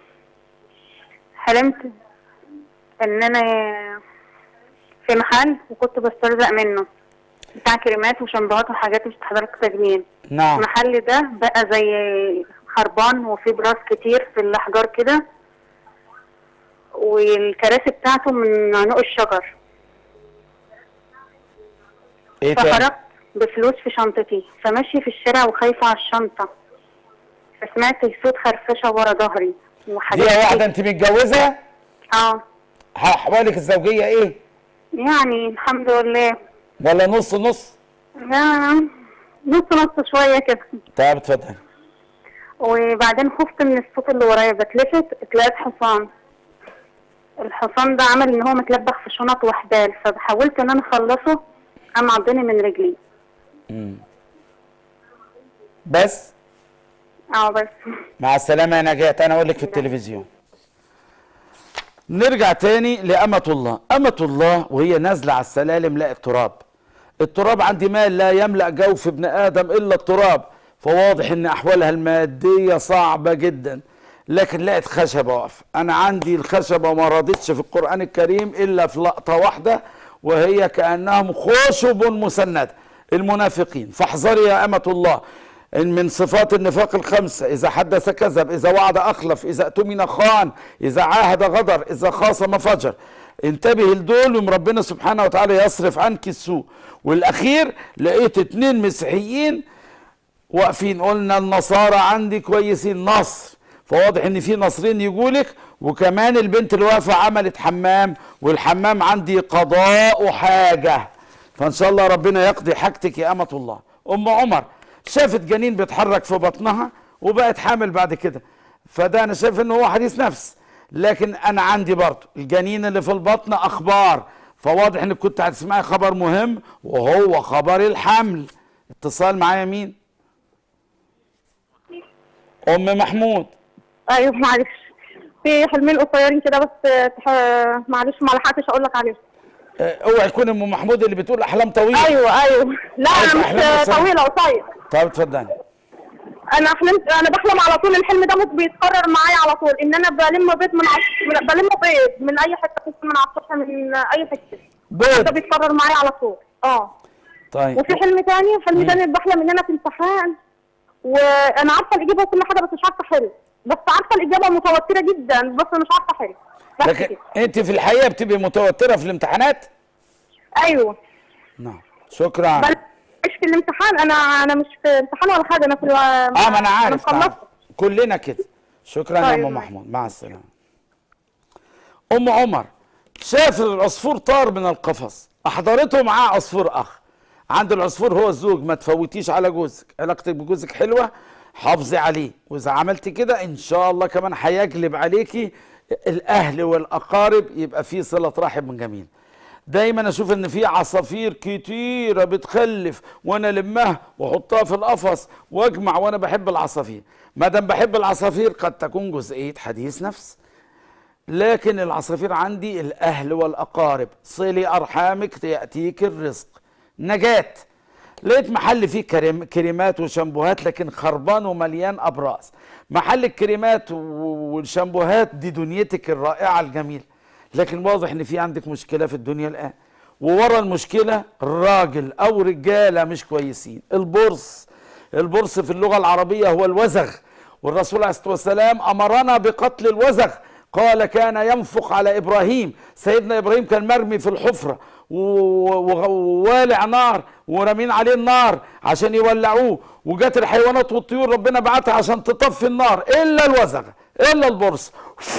حلمت ان انا في محل وكنت بسترزق منه بتاع كريمات وشامبوهات وحاجات مش حضرتك تجميل نعم المحل ده بقى زي خربان وفيه براس كتير في الاحجار كده والكراسي بتاعته من عنق الشجر ايه تاني فخرجت بفلوس في شنطتي فماشية في الشارع وخايفة على الشنطة فسمعت صوت خرفشة ورا ظهري دي وحاجات واحده انت متجوزه اه احوالك الزوجيه ايه يعني الحمد لله ولا نص نص يعني نص نص شوية كده طب اتفضلي وبعدين خفت من الصوت اللي ورايا بتلفت اتلاقيت حصان الحصان ده عمل ان هو متلبخ في شنط وحبال فحاولت ان انا اخلصه قام عضني من رجلي مم. بس اه بس مع السلامة يا نجاة أنا أقول لك في التلفزيون نرجع تاني لأمة الله أمة الله وهي نازلة على السلالم لقت تراب التراب عندي مال لا يملأ جوف ابن آدم إلا التراب فواضح إن أحوالها المادية صعبة جدا لكن لقت خشبة واقفة أنا عندي الخشبة ما رضتش في القرآن الكريم إلا في لقطة واحدة وهي كأنهم خشب مسندة المنافقين فاحذري يا أمة الله إن من صفات النفاق الخمسة إذا حدث كذب إذا وعد أخلف إذا اؤتمن خان إذا عاهد غدر إذا خاصم فجر انتبه لدول وم ربنا سبحانه وتعالى يصرف عنك السوء والأخير لقيت اتنين مسيحيين واقفين قلنا النصارى عندي كويسين نصر فواضح ان في نصرين يجولك وكمان البنت اللي واقفه عملت حمام والحمام عندي قضاء حاجه فان شاء الله ربنا يقضي حاجتك يا امه الله ام عمر شافت جنين بيتحرك في بطنها وبقت حامل بعد كده فده انا شايف ان هو حديث نفس لكن انا عندي برضه الجنين اللي في البطن اخبار فواضح انك كنت هتسمعي خبر مهم وهو خبر الحمل اتصال معايا مين ام محمود ايوه معلش في حلمين قصيرين كده بس تح- معلش ما لحقتش اقول لك عليهم اه، اوعي تكون ام محمود اللي بتقول احلام طويله ايوه ايوه لا عايز انا أحلام مش قصيرة. طويله قصير طب اتفضلي انا حلمت انا بحلم على طول الحلم ده مش بيتكرر معايا على طول ان انا بلم بيض من عص... بلم بيض من اي حته كنت من على السطح من اي حته بيض ده بيتكرر معايا على طول اه طيب وفي حلم تاني حلم مم. تاني بحلم ان انا في امتحان وانا عارفه الاجابه وكل حاجه بس مش عارفه احل بس عارفه الاجابه متوتره جدا بس مش عارفه احل بس لكن كده انت في الحقيقه بتبقي متوتره في الامتحانات ايوه نعم شكرا بل مش في الامتحان انا انا مش في امتحان ولا حاجه انا في اه ما انا عارف مخلصه عارف. كلنا كده شكرا يا طيب. ام محمود مع السلامه ام عمر شاف العصفور طار من القفص احضرته معاه عصفور اخ عند العصفور هو الزوج ما تفوتيش على جوزك علاقتك بجوزك حلوه حافظي عليه واذا عملت كده ان شاء الله كمان هيجلب عليكي الاهل والاقارب يبقى في صله رحم جميل دايما اشوف ان في عصافير كتيره بتخلف وانا لمها واحطها في القفص واجمع وانا بحب العصافير ما دام بحب العصافير قد تكون جزئيه حديث نفس لكن العصافير عندي الاهل والاقارب صلي ارحامك ياتيك الرزق نجاه لقيت محل فيه كريم كريمات وشامبوهات لكن خربان ومليان ابراز محل الكريمات و- والشامبوهات دي دنيتك الرائعه الجميله لكن واضح ان في عندك مشكله في الدنيا الان وورا المشكله راجل او رجاله مش كويسين البرص البرص في اللغه العربيه هو الوزغ والرسول عليه الصلاه والسلام امرنا بقتل الوزغ قال كان ينفق على ابراهيم سيدنا ابراهيم كان مرمي في الحفره و- و- ووالع نار ورامين عليه النار عشان يولعوه وجات الحيوانات والطيور ربنا بعتها عشان تطفي النار الا الوزغ الا البرص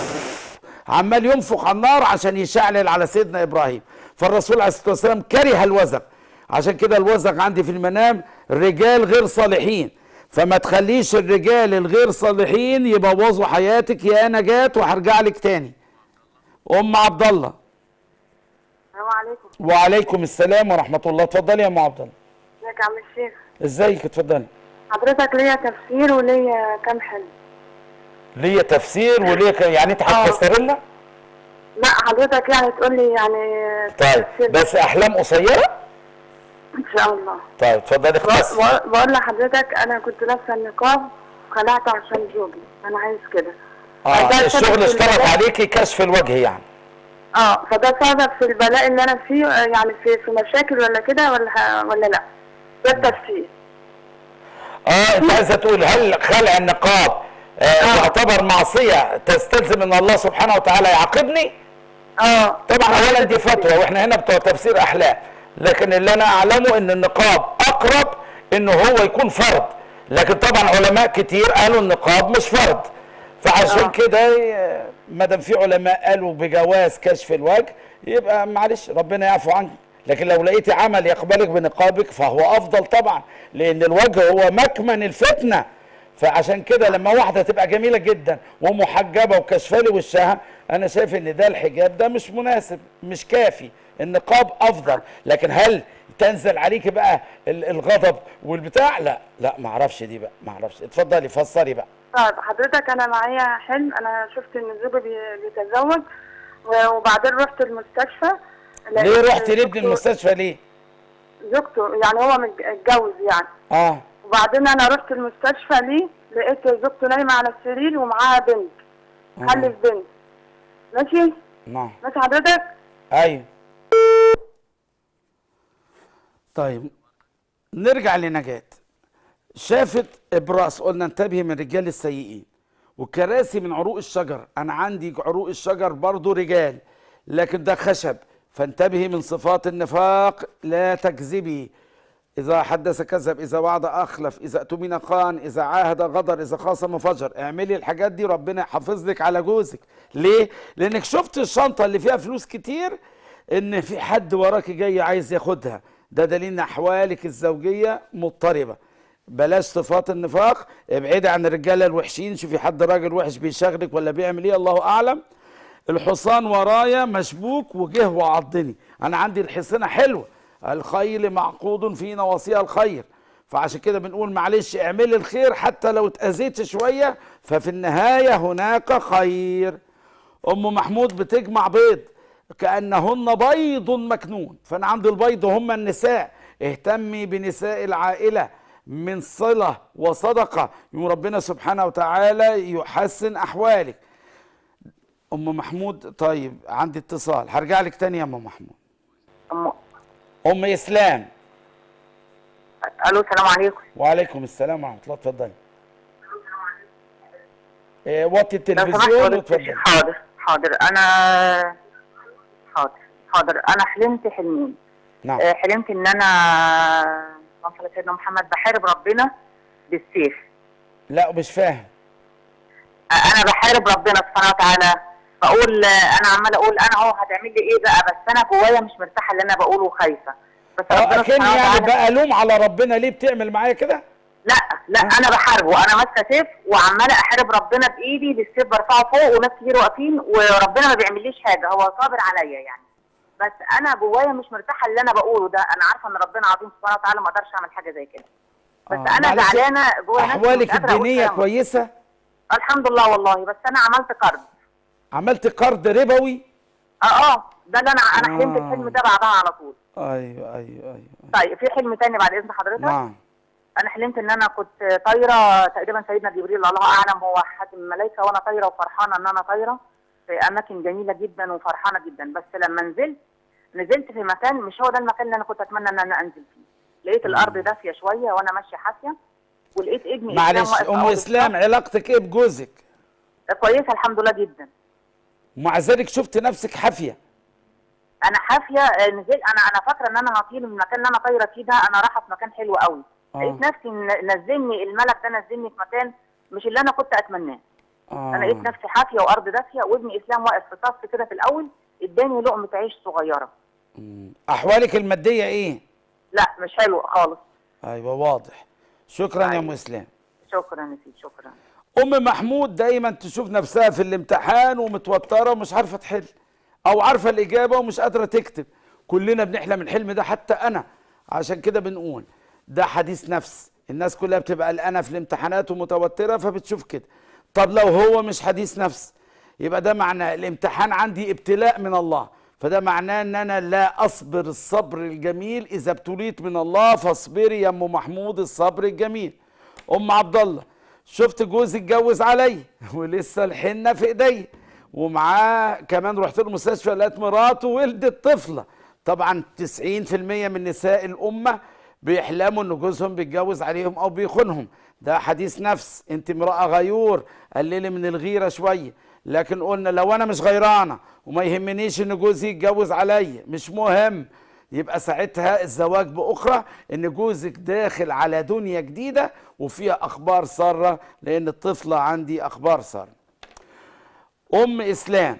عمال ينفخ على النار عشان يشعلل على سيدنا ابراهيم فالرسول عليه الصلاه والسلام كره الوزغ عشان كده الوزغ عندي في المنام رجال غير صالحين فما تخليش الرجال الغير صالحين يبوظوا حياتك يا نجاة وهرجع لك تاني ام عبد الله عليكم وعليكم السلام ورحمه الله اتفضلي يا ام عبد الله ازيك يا عم الشيخ ازيك اتفضلي حضرتك ليا تفسير وليا كام حلم ليا تفسير وليا ك- يعني انت هتفسر لنا لا حضرتك يعني تقول لي يعني طيب بس احلام قصيره ان شاء الله طيب اتفضلي اختصر بقول- بقول لحضرتك انا كنت لابسه النقاب خلعته عشان زوجي انا عايز كده اه ده الشغل سبب اشترط البلاء. عليكي كشف الوجه يعني اه فده سبب في البلاء اللي انا فيه آه، يعني في في مشاكل ولا كده ولا ه- ولا لا ده التفسير اه انت عايزه تقول هل خلع النقاب آه يعتبر معصيه تستلزم ان الله سبحانه وتعالى يعاقبني؟ اه طبعا اولا دي فتوى واحنا هنا بتوع تفسير احلام لكن اللي انا اعلمه ان النقاب اقرب انه هو يكون فرض لكن طبعا علماء كتير قالوا النقاب مش فرض فعشان كده آه، ما دام في علماء قالوا بجواز كشف الوجه يبقى معلش ربنا يعفو عنك لكن لو لقيتي عمل يقبلك بنقابك فهو افضل طبعا لان الوجه هو مكمن الفتنه فعشان كده لما واحده تبقى جميله جدا ومحجبه وكشفه لي وشها انا شايف ان ده الحجاب ده مش مناسب مش كافي النقاب افضل لكن هل تنزل عليكي بقى ال- الغضب والبتاع لا لا ما اعرفش دي بقى ما اعرفش اتفضلي فسري بقى طيب حضرتك انا معايا حلم انا شفت ان زوجي بي- بيتزوج و- وبعدين رحت المستشفى ليه لقيت رحت لابني زوجته- المستشفى ليه زوجته يعني هو متج- اتجوز يعني اه وبعدين انا رحت المستشفى ليه لقيت زوجته نايمه على السرير ومعاها بنت خلف بنت ماشي نعم ماشي حضرتك ايوه طيب نرجع لنجاة شافت ابراس قلنا انتبهي من رجال السيئين وكراسي من عروق الشجر انا عندي عروق الشجر برضو رجال لكن ده خشب فانتبهي من صفات النفاق لا تكذبي إذا حدث كذب إذا وعد أخلف إذا اؤتمن خان إذا عاهد غدر إذا خاصم فجر اعملي الحاجات دي ربنا يحافظ لك على جوزك ليه؟ لأنك شفت الشنطة اللي فيها فلوس كتير إن في حد وراكي جاي عايز ياخدها ده دليل إن أحوالك الزوجية مضطربة بلاش صفات النفاق ابعدي عن الرجاله الوحشين شوفي حد راجل وحش بيشغلك ولا بيعمل ايه الله اعلم الحصان ورايا مشبوك وجه وعضني انا عندي الحصانه حلوه الخيل معقود في نواصيها الخير فعشان كده بنقول معلش اعملي الخير حتى لو اتاذيت شويه ففي النهايه هناك خير ام محمود بتجمع بيض كانهن بيض مكنون فانا عندي البيض هم النساء اهتمي بنساء العائله من صله وصدقه يوم ربنا سبحانه وتعالى يحسن احوالك ام محمود طيب عندي اتصال هرجع لك تاني يا ام محمود أم... ام اسلام الو السلام عليكم وعليكم السلام ورحمه الله اتفضلي إيه وطي لو سمحت التلفزيون حضرتك واتفضلي حاضر حاضر انا حاضر حاضر انا حلمت حلمين نعم آه، حلمت ان انا اللهم صل على سيدنا محمد بحارب ربنا بالسيف لا مش فاهم آه، انا بحارب ربنا سبحانه وتعالى بقول آه، انا عمال اقول انا اهو هتعمل لي ايه بقى بس انا جوايا مش مرتاحه اللي انا بقوله وخايفه بس اه ربنا اكن سبحانه يعني وتعالى بقى لوم على ربنا ليه بتعمل معايا كده لا لا انا بحاربه انا ماسكه سيف وعماله احارب ربنا بايدي بالسيف برفعه فوق وناس كتير واقفين وربنا ما بيعمليش حاجه هو صابر عليا يعني بس انا جوايا مش مرتاحه اللي انا بقوله ده انا عارفه ان ربنا عظيم سبحانه وتعالى ما اقدرش اعمل حاجه زي كده بس آه، انا معلش، زعلانه جوه نفسي مش احوالك قادرة أقول الدينيه كلام. كويسه الحمد لله والله بس انا عملت قرض عملت قرض ربوي اه اه ده اللي انا انا حلمت آه. الحلم ده بعدها على طول ايوه ايوه ايوه طيب في حلم تاني بعد اذن حضرتك نعم انا حلمت ان انا كنت طايره تقريبا سيدنا جبريل الله اعلم هو حاتم الملائكه وانا طايره وفرحانه ان انا طايره في اماكن جميله جدا وفرحانه جدا بس لما نزلت نزلت في مكان مش هو ده المكان اللي انا كنت اتمنى ان انا انزل فيه لقيت الارض دافيه شويه وانا ماشيه حافيه ولقيت ابني إسلام معلش واقف في ام أول اسلام علاقتك ايه بجوزك الصف. كويسه الحمد لله جدا ومع ذلك شفت نفسك حافيه انا حافيه آه، نزلت انا انا فاكره ان انا هطير من المكان اللي انا طايره فيه ده انا رايحه في مكان حلو قوي آه. لقيت نفسي ن- نزلني الملك ده نزلني في مكان مش اللي انا كنت اتمناه انا لقيت آه. نفسي حافيه وارض دافيه وابني اسلام واقف في صف كده في الاول اداني لقمه عيش صغيره احوالك الماديه ايه لا مش حلو خالص ايوه واضح شكرا يا ام اسلام شكرا يا سيدي شكرا ام محمود دايما تشوف نفسها في الامتحان ومتوتره ومش عارفه تحل او عارفه الاجابه ومش قادره تكتب كلنا بنحلم الحلم ده حتى انا عشان كده بنقول ده حديث نفس الناس كلها بتبقى قلقانه في الامتحانات ومتوتره فبتشوف كده طب لو هو مش حديث نفس يبقى ده معناه الامتحان عندي ابتلاء من الله فده معناه ان انا لا اصبر الصبر الجميل اذا ابتليت من الله فاصبري يا ام محمود الصبر الجميل ام عبد الله شفت جوزي اتجوز علي ولسه الحنه في ايدي ومعاه كمان رحت له المستشفى لقيت مراته ولدت طفله طبعا 90% من نساء الامه بيحلموا ان جوزهم بيتجوز عليهم او بيخونهم ده حديث نفس انت امراه غيور قللي من الغيره شويه لكن قلنا لو انا مش غيرانه وما يهمنيش ان جوزي يتجوز عليا مش مهم يبقى ساعتها الزواج باخرى ان جوزك داخل على دنيا جديده وفيها اخبار ساره لان الطفله عندي اخبار ساره ام اسلام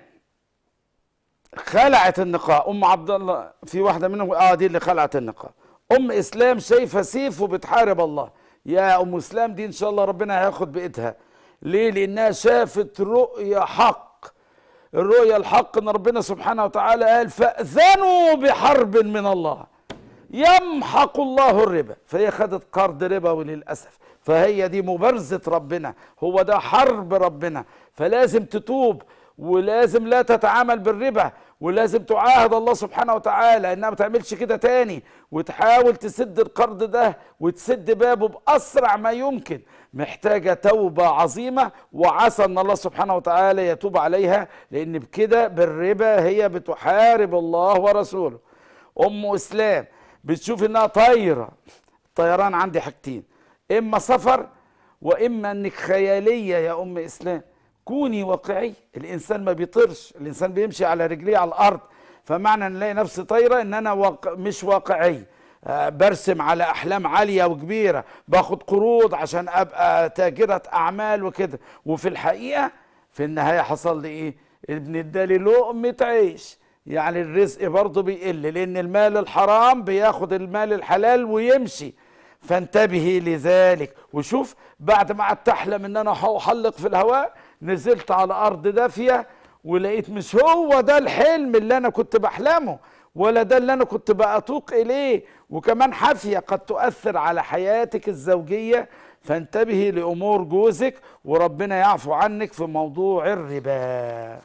خلعت النقاب ام عبد الله في واحده منهم اه دي اللي خلعت النقاب ام اسلام شايفه سيف وبتحارب الله يا ام اسلام دي ان شاء الله ربنا هياخد بايدها ليه لانها شافت رؤيا حق الرؤيا الحق ان ربنا سبحانه وتعالى قال فاذنوا بحرب من الله يمحق الله الربا فهي خدت قرض ربوي للاسف فهي دي مبارزه ربنا هو ده حرب ربنا فلازم تتوب ولازم لا تتعامل بالربا ولازم تعاهد الله سبحانه وتعالى انها ما تعملش كده تاني وتحاول تسد القرض ده وتسد بابه باسرع ما يمكن محتاجه توبه عظيمه وعسى ان الله سبحانه وتعالى يتوب عليها لان بكده بالربا هي بتحارب الله ورسوله ام اسلام بتشوف انها طايره الطيران عندي حاجتين اما سفر واما انك خياليه يا ام اسلام كوني واقعي الانسان ما بيطيرش الانسان بيمشي على رجليه على الارض فمعنى ان الاقي نفسي طايره ان انا واقع مش واقعي آه، برسم على احلام عاليه وكبيره باخد قروض عشان ابقى تاجره اعمال وكده وفي الحقيقه في النهايه حصل لي ايه ابن ادالي لقمه عيش يعني الرزق برضه بيقل لان المال الحرام بياخد المال الحلال ويمشي فانتبهي لذلك وشوف بعد ما قعدت احلم ان انا هحلق في الهواء نزلت على ارض دافيه ولقيت مش هو ده الحلم اللي انا كنت بحلمه ولا ده اللي انا كنت بأتوق اليه وكمان حافيه قد تؤثر على حياتك الزوجيه فانتبهي لامور جوزك وربنا يعفو عنك في موضوع الربا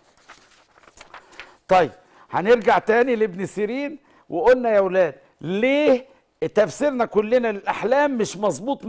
طيب هنرجع تاني لابن سيرين وقلنا يا ولاد ليه تفسيرنا كلنا للاحلام مش مظبوط 100%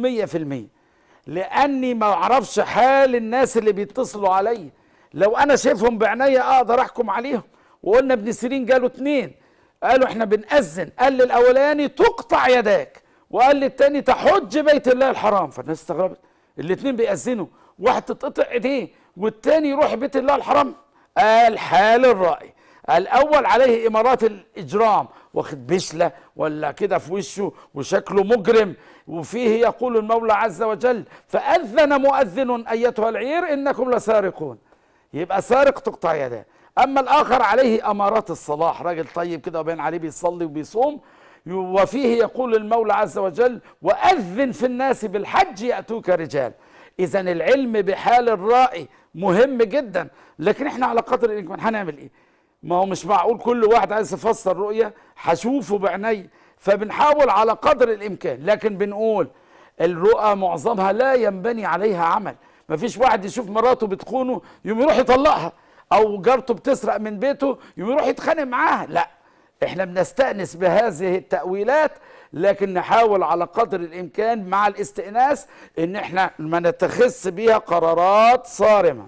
لاني ما اعرفش حال الناس اللي بيتصلوا عليا لو انا شايفهم بعينيا اقدر احكم عليهم وقلنا ابن سيرين جاله اتنين قالوا احنا بنأذن قال للاولاني تقطع يداك وقال للتاني تحج بيت الله الحرام فالناس استغربت الاتنين بيأذنوا واحد تتقطع ايديه والتاني يروح بيت الله الحرام قال حال الرأي الاول عليه امارات الاجرام واخد بشله ولا كده في وشه وشكله مجرم وفيه يقول المولى عز وجل فاذن مؤذن ايتها العير انكم لسارقون يبقى سارق تقطع يداه اما الاخر عليه امارات الصلاح راجل طيب كده وبين عليه بيصلي وبيصوم وفيه يقول المولى عز وجل واذن في الناس بالحج ياتوك رجال اذا العلم بحال الرائي مهم جدا لكن احنا على قدر الامكان هنعمل ايه ما هو مش معقول كل واحد عايز يفسر رؤية هشوفه بعيني فبنحاول على قدر الامكان لكن بنقول الرؤى معظمها لا ينبني عليها عمل ما فيش واحد يشوف مراته بتخونه يوم يروح يطلقها او جارته بتسرق من بيته يوم يروح يتخانق معاها لا احنا بنستأنس بهذه التأويلات لكن نحاول على قدر الامكان مع الاستئناس ان احنا ما نتخذ بيها قرارات صارمه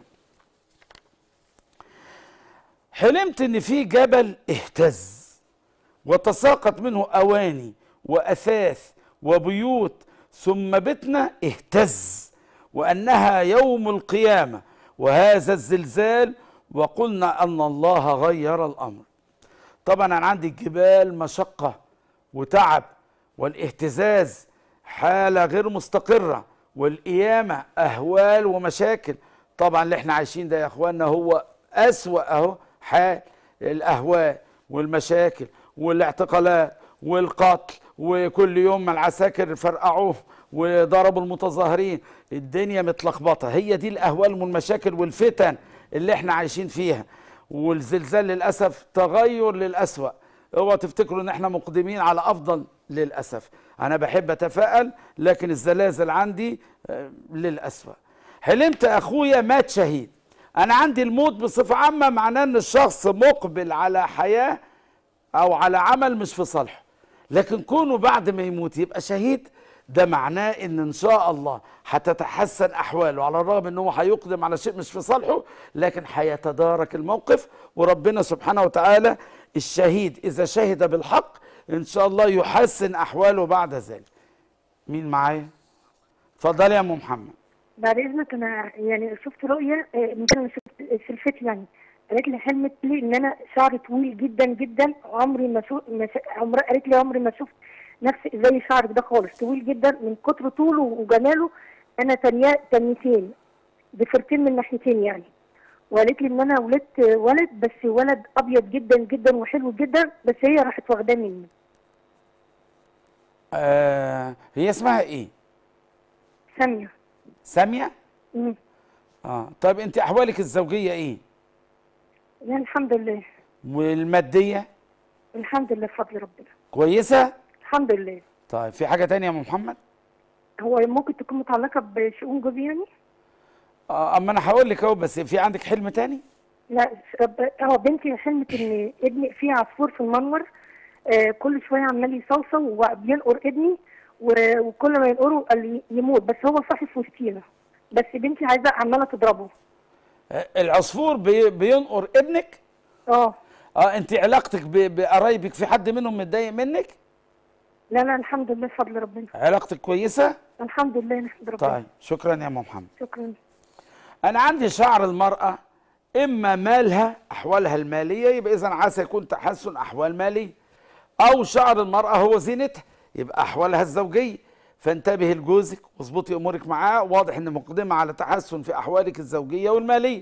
حلمت ان في جبل اهتز وتساقط منه اواني واثاث وبيوت ثم بتنا اهتز وانها يوم القيامه وهذا الزلزال وقلنا ان الله غير الامر طبعا انا عندي الجبال مشقه وتعب والاهتزاز حاله غير مستقره والقيامه اهوال ومشاكل طبعا اللي احنا عايشين ده يا اخواننا هو اسوا اهو حال الاهواء والمشاكل والاعتقالات والقتل وكل يوم ما العساكر فرقعوه وضربوا المتظاهرين الدنيا متلخبطه هي دي الاهوال والمشاكل والفتن اللي احنا عايشين فيها والزلزال للاسف تغير للاسوأ اوعوا تفتكروا ان احنا مقدمين على افضل للاسف انا بحب اتفائل لكن الزلازل عندي آه، للاسوء حلمت اخويا مات شهيد انا عندي الموت بصفه عامه معناه ان الشخص مقبل على حياه او على عمل مش في صالحه لكن كونه بعد ما يموت يبقى شهيد ده معناه ان ان شاء الله هتتحسن احواله على الرغم ان هو هيقدم على شيء مش في صالحه لكن هيتدارك الموقف وربنا سبحانه وتعالى الشهيد اذا شهد بالحق ان شاء الله يحسن احواله بعد ذلك مين معايا اتفضل يا ام محمد بعد اذنك انا يعني شفت رؤيه آه، ممكن انا شفت في الفيت يعني قالت لي حلمت لي ان انا شعري طويل جدا جدا عمري ما شو ما ش... عمر... قالت لي عمري ما شفت نفسي زي شعرك ده خالص طويل جدا من كتر طوله وجماله انا تانية تانيتين ضفرتين من ناحيتين يعني وقالت لي ان انا ولدت ولد بس ولد ابيض جدا جدا وحلو جدا بس هي راحت واخداه مني آه هي اسمها ايه ساميه ساميه مم. اه طيب انت احوالك الزوجيه ايه يعني الحمد لله والماديه الحمد لله بفضل ربنا كويسه الحمد لله طيب في حاجه تانية يا ام محمد هو ممكن تكون متعلقه بشؤون جوزي يعني آه اما انا هقول لك اهو بس في عندك حلم تاني لا رب- اه بنتي حلمت ان ابني في عصفور في المنور آه كل شويه عمال يصوصو وبينقر ابني و- وكل ما ينقره قال لي يموت بس هو صاحي في وسطينا بس بنتي عايزه عماله تضربه آه العصفور بي بينقر ابنك اه اه انت علاقتك ب- بقرايبك في حد منهم متضايق منك لا لا الحمد لله بفضل ربنا علاقتك كويسه الحمد لله نحمد ربنا طيب شكرا يا ام محمد شكرا انا عندي شعر المراه اما مالها احوالها الماليه يبقى اذا عسى يكون تحسن احوال ماليه او شعر المراه هو زينتها يبقى احوالها الزوجيه فانتبهي لجوزك واظبطي امورك معاه واضح ان مقدمه على تحسن في احوالك الزوجيه والماليه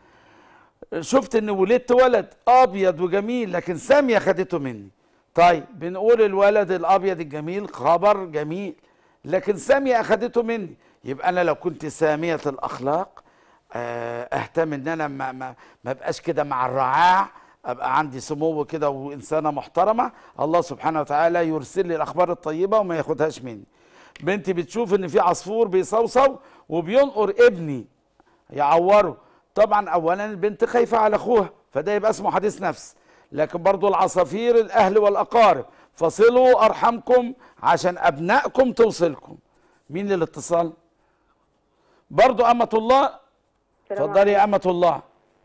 شفت ان ولدت ولد ابيض وجميل لكن ساميه خدته مني طيب بنقول الولد الابيض الجميل خبر جميل لكن ساميه اخدته مني يبقى انا لو كنت ساميه الاخلاق آه، اهتم ان انا ما ما ما ابقاش كده مع الرعاع ابقى عندي سمو كده وانسانه محترمه الله سبحانه وتعالى يرسل لي الاخبار الطيبه وما ياخدهاش مني بنتي بتشوف ان في عصفور بيصوصو وبينقر ابني يعوره طبعا اولا البنت خايفه على اخوها فده يبقى اسمه حديث نفس لكن برضو العصافير الاهل والاقارب فصلوا ارحمكم عشان ابنائكم توصلكم مين للاتصال برضو امه الله السلام اتفضلي يا عليكم. امه الله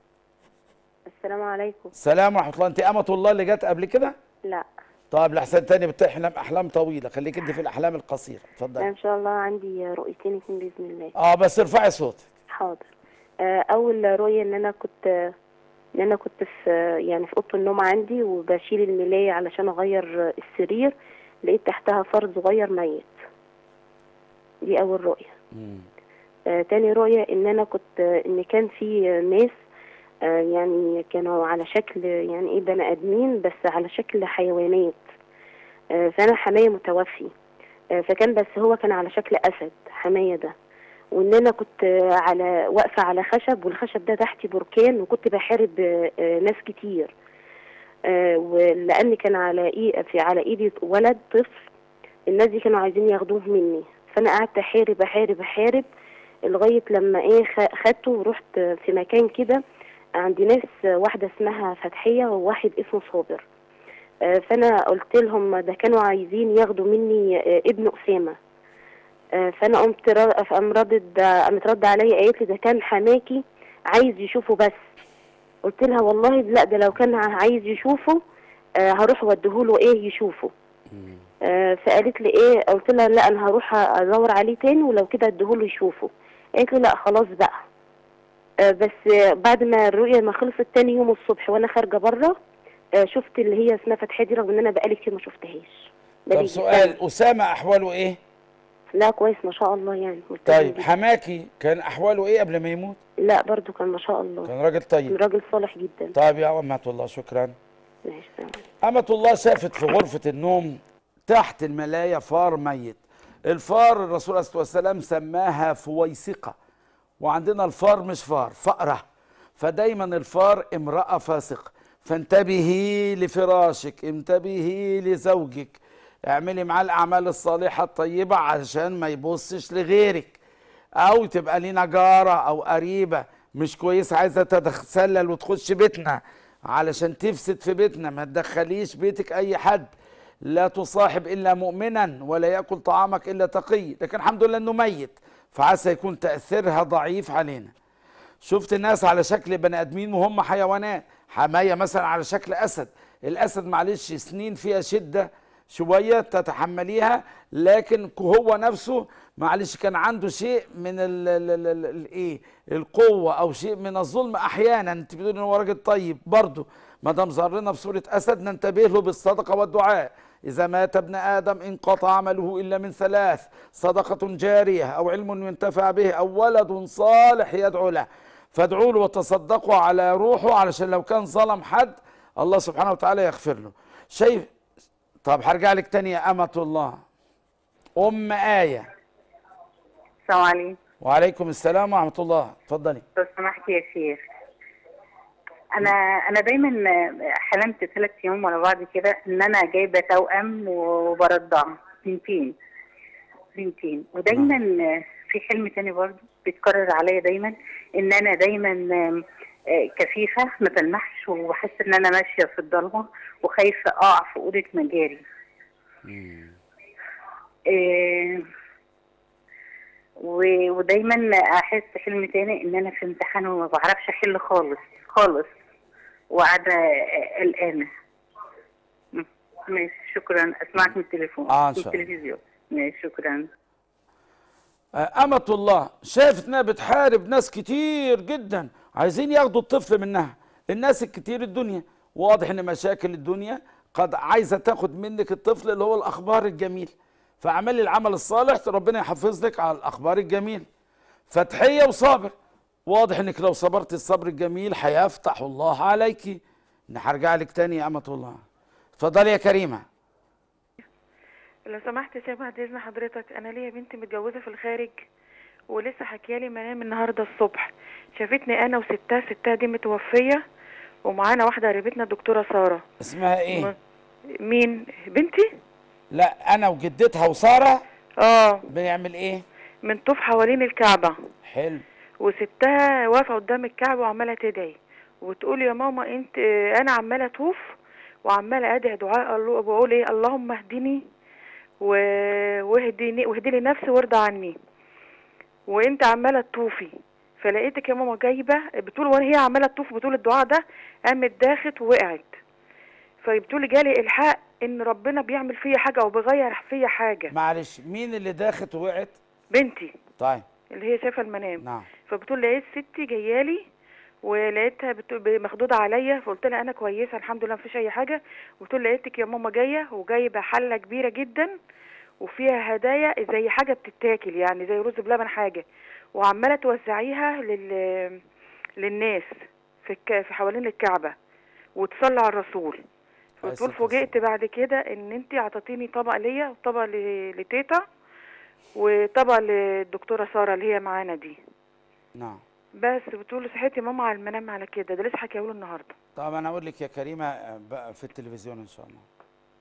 السلام عليكم السلام ورحمه الله انت امه الله اللي جت قبل كده لا طيب لحسن تاني بتحلم احلام طويله خليك انت في الاحلام القصيره لا اتفضلي ان شاء الله عندي رؤيتين اتنين باذن الله اه بس ارفعي صوتك حاضر آه، اول رؤيه ان انا كنت ان انا كنت في يعني في اوضه النوم عندي وبشيل الملايه علشان اغير السرير لقيت تحتها فرد صغير ميت دي اول رؤيه آه تاني رؤية ان انا كنت ان كان في ناس آه يعني كانوا على شكل يعني ايه بني ادمين بس على شكل حيوانات آه فانا حماية متوفي آه فكان بس هو كان على شكل اسد حماية ده وان انا كنت آه، على واقفة على خشب والخشب ده تحتي بركان وكنت بحارب آه، آه، ناس كتير آه ولان كان على ايه في على ايدي ولد طفل الناس دي كانوا عايزين ياخدوه مني فانا قعدت احارب احارب احارب لغايه لما ايه خ- خدته ورحت في مكان كده عند ناس واحده اسمها فتحيه وواحد اسمه صابر آه، فانا قلت لهم ده كانوا عايزين ياخدوا مني آه، ابن اسامه آه، فانا قمت را- فقام ردد قامت رد عليا قالت لي ده كان حماكي عايز يشوفه بس قلت لها والله لا ده لو كان عايز يشوفه آه، هروح وديهوله ايه يشوفه آه، فقالت لي ايه قلت لها لا انا هروح ادور عليه تاني ولو كده اديهوله يشوفه قالت لي لا خلاص بقى آه، بس آه، بعد ما الرؤيه ما خلصت تاني يوم الصبح وانا خارجه بره آه، شفت اللي هي اسمها فتحيه دي رغم ان انا بقالي كتير ما شفتهاش طب بقالي سؤال اسامه احواله ايه لا كويس ما شاء الله يعني ملتزم طيب جدا. حماكي كان احواله ايه قبل ما يموت لا برضو كان ما شاء الله كان راجل طيب كان راجل صالح جدا طيب يا أمة الله شكرا ماشي تمام. أمة الله شافت في غرفة النوم تحت الملاية فار ميت الفار الرسول عليه الصلاة والسلام سماها فويسقة وعندنا الفار مش فار فأرة فدايما الفار امرأة فاسقة فانتبهي لفراشك انتبهي لزوجك اعملي معاه الاعمال الصالحه الطيبه عشان ما يبصش لغيرك او تبقى لينا جاره او قريبه مش كويس عايزه تتسلل وتخش بيتنا علشان تفسد في بيتنا ما تدخليش بيتك اي حد لا تصاحب الا مؤمنا ولا ياكل طعامك الا تقي لكن الحمد لله انه ميت فعسى يكون تاثيرها ضعيف علينا شفت ناس على شكل بني ادمين وهم حيوانات حمايه مثلا على شكل اسد الاسد معلش سنين فيها شده شويه تتحمليها لكن هو نفسه معلش كان عنده شيء من ال- ال- ال- ال- الايه القوه او شيء من الظلم احيانا انت بتقول ان هو راجل طيب برضه ما دام ظهر لنا بصوره اسد ننتبه له بالصدقه والدعاء اذا مات ابن ادم انقطع عمله الا من ثلاث صدقه جاريه او علم ينتفع به او ولد صالح يدعو له فادعوا له وتصدقوا على روحه علشان لو كان ظلم حد الله سبحانه وتعالى يغفر له شايف طب هرجع لك تاني يا أمة الله أم آية السلام عليكم وعليكم السلام ورحمة الله اتفضلي لو سمحت يا شيخ انا انا دايما حلمت ثلاث ايام ورا بعض كده ان انا جايبه توأم وبرضع بنتين بنتين ودايما في حلم تاني برضه بيتكرر عليا دايما ان انا دايما كفيفه ما بلمحش وبحس ان انا ماشيه في الضلمه وخايفه اقع في اوضه مجاري إيه و- ودايما احس حلم تاني ان انا في امتحان وما بعرفش احل خالص خالص وقاعده قلقانه م- ماشي شكرا اسمعك من التليفون آه، إن من شاء الله. التلفزيون ماشي شكرا آه، أمة الله شافت إنها بتحارب ناس كتير جدا عايزين ياخدوا الطفل منها الناس الكتير الدنيا واضح إن مشاكل الدنيا قد عايزة تاخد منك الطفل اللي هو الأخبار الجميل فاعملي العمل الصالح ربنا يحفظ لك على الأخبار الجميل فتحية وصابر واضح إنك لو صبرت الصبر الجميل هيفتح الله عليكي إن هرجع لك تاني يا أمة الله اتفضلي يا كريمة لو سمحت يا شيخ بعد اذن حضرتك انا ليا بنت متجوزه في الخارج ولسه حكيالي منام النهارده الصبح شافتني انا وستها ستها دي متوفيه ومعانا واحده قريبتنا الدكتوره ساره اسمها إيه؟ مين بنتي لا أنا وجدتها وسارة اه بنعمل إيه؟ بنطوف حوالين الكعبه حلو وستها واقفه قدام الكعبه وعماله تدعي وتقول يا ماما انت انا عماله اطوف وعماله ادعي دعاء الله بقول ايه اللهم اهدني و- واهديني واهدي لي نفسي وارضى عني وانت عماله تطوفي فلقيتك يا ماما جايبه بتقول وانا هي عماله تطوف بتقول الدعاء ده قامت داخت ووقعت فبتقول جالي الحاق ان ربنا بيعمل فيا حاجه او بيغير فيا حاجه معلش مين اللي داخت ووقعت؟ بنتي طيب اللي هي شايفه المنام نعم فبتقول لقيت ستي جايالي ولقيتها بت- ب- مخدوده عليا فقلت لها انا كويسه الحمد لله مفيش اي حاجه وبتقول لقيتك يا ماما جايه وجايبه حله كبيره جدا وفيها هدايا زي حاجه بتتاكل يعني زي رز بلبن حاجه وعماله توزعيها لل للناس في الك... في حوالين الكعبه وتصلي على الرسول عليه بتقول الصلاة فوجئت بعد كده ان انت عطيتيني طبق ليا وطبق ل... لتيتا وطبق للدكتوره ساره اللي هي معانا دي نعم بس بتقول صحيت يا ماما على المنام على كده ده لسه حكيهوله النهارده طب انا اقول لك يا كريمه آه، بقى في التلفزيون ان شاء الله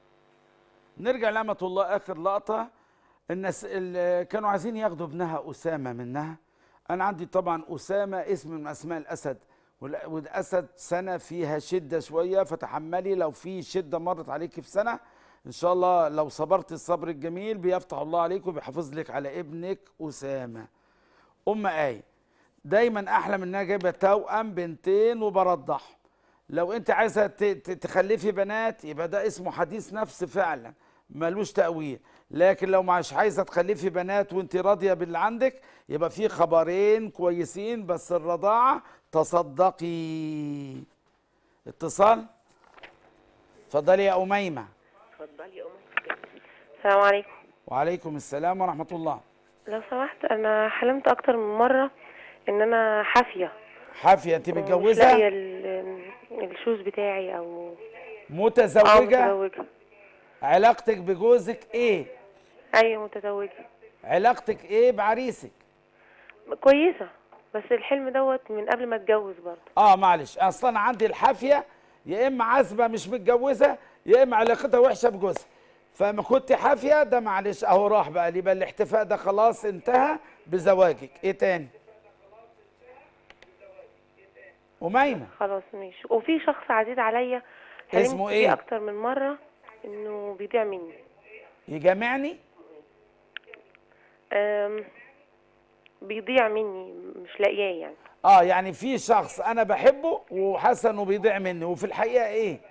نرجع لأمة الله اخر لقطه الناس اللي كانوا عايزين ياخدوا ابنها اسامه منها انا عندي طبعا اسامه اسم من اسماء الاسد وال- والاسد سنه فيها شده شويه فتحملي لو في شده مرت عليك في سنه ان شاء الله لو صبرت الصبر الجميل بيفتح الله عليك وبيحافظ لك على ابنك اسامه ام ايه دايما احلم انها جايبه توأم بنتين وبرضعهم لو انت عايزه ت- ت- تخلفي بنات يبقى ده اسمه حديث نفس فعلا ملوش تأويل لكن لو مش عايزه تخلفي بنات وانت راضيه باللي عندك يبقى في خبرين كويسين بس الرضاعه تصدقي اتصال اتفضلي يا اميمه اتفضلي يا أمي السلام عليكم وعليكم السلام ورحمه الله لو سمحت انا حلمت اكتر من مره ان انا حافيه حافيه انت ومش متجوزه لاقيه ال- الشوز بتاعي او اه متزوجه متزوجه علاقتك بجوزك ايه ايوه متزوجه علاقتك ايه بعريسك كويسه بس الحلم دوت من قبل ما اتجوز برضه اه معلش اصلا عندي الحافيه يا اما عازبه مش متجوزه يا اما علاقتها وحشه بجوزها فما كنت حافيه ده معلش اهو راح بقى يبقى الاحتفاء ده خلاص انتهى بزواجك ايه تاني أميمة خلاص ماشي وفي شخص عزيز عليا حلمت اسمه بيه إيه؟ اكتر من مره انه بيضيع مني يجامعني أم، بيضيع مني مش لاقياه يعني اه يعني في شخص انا بحبه وحاسه انه بيضيع مني وفي الحقيقه ايه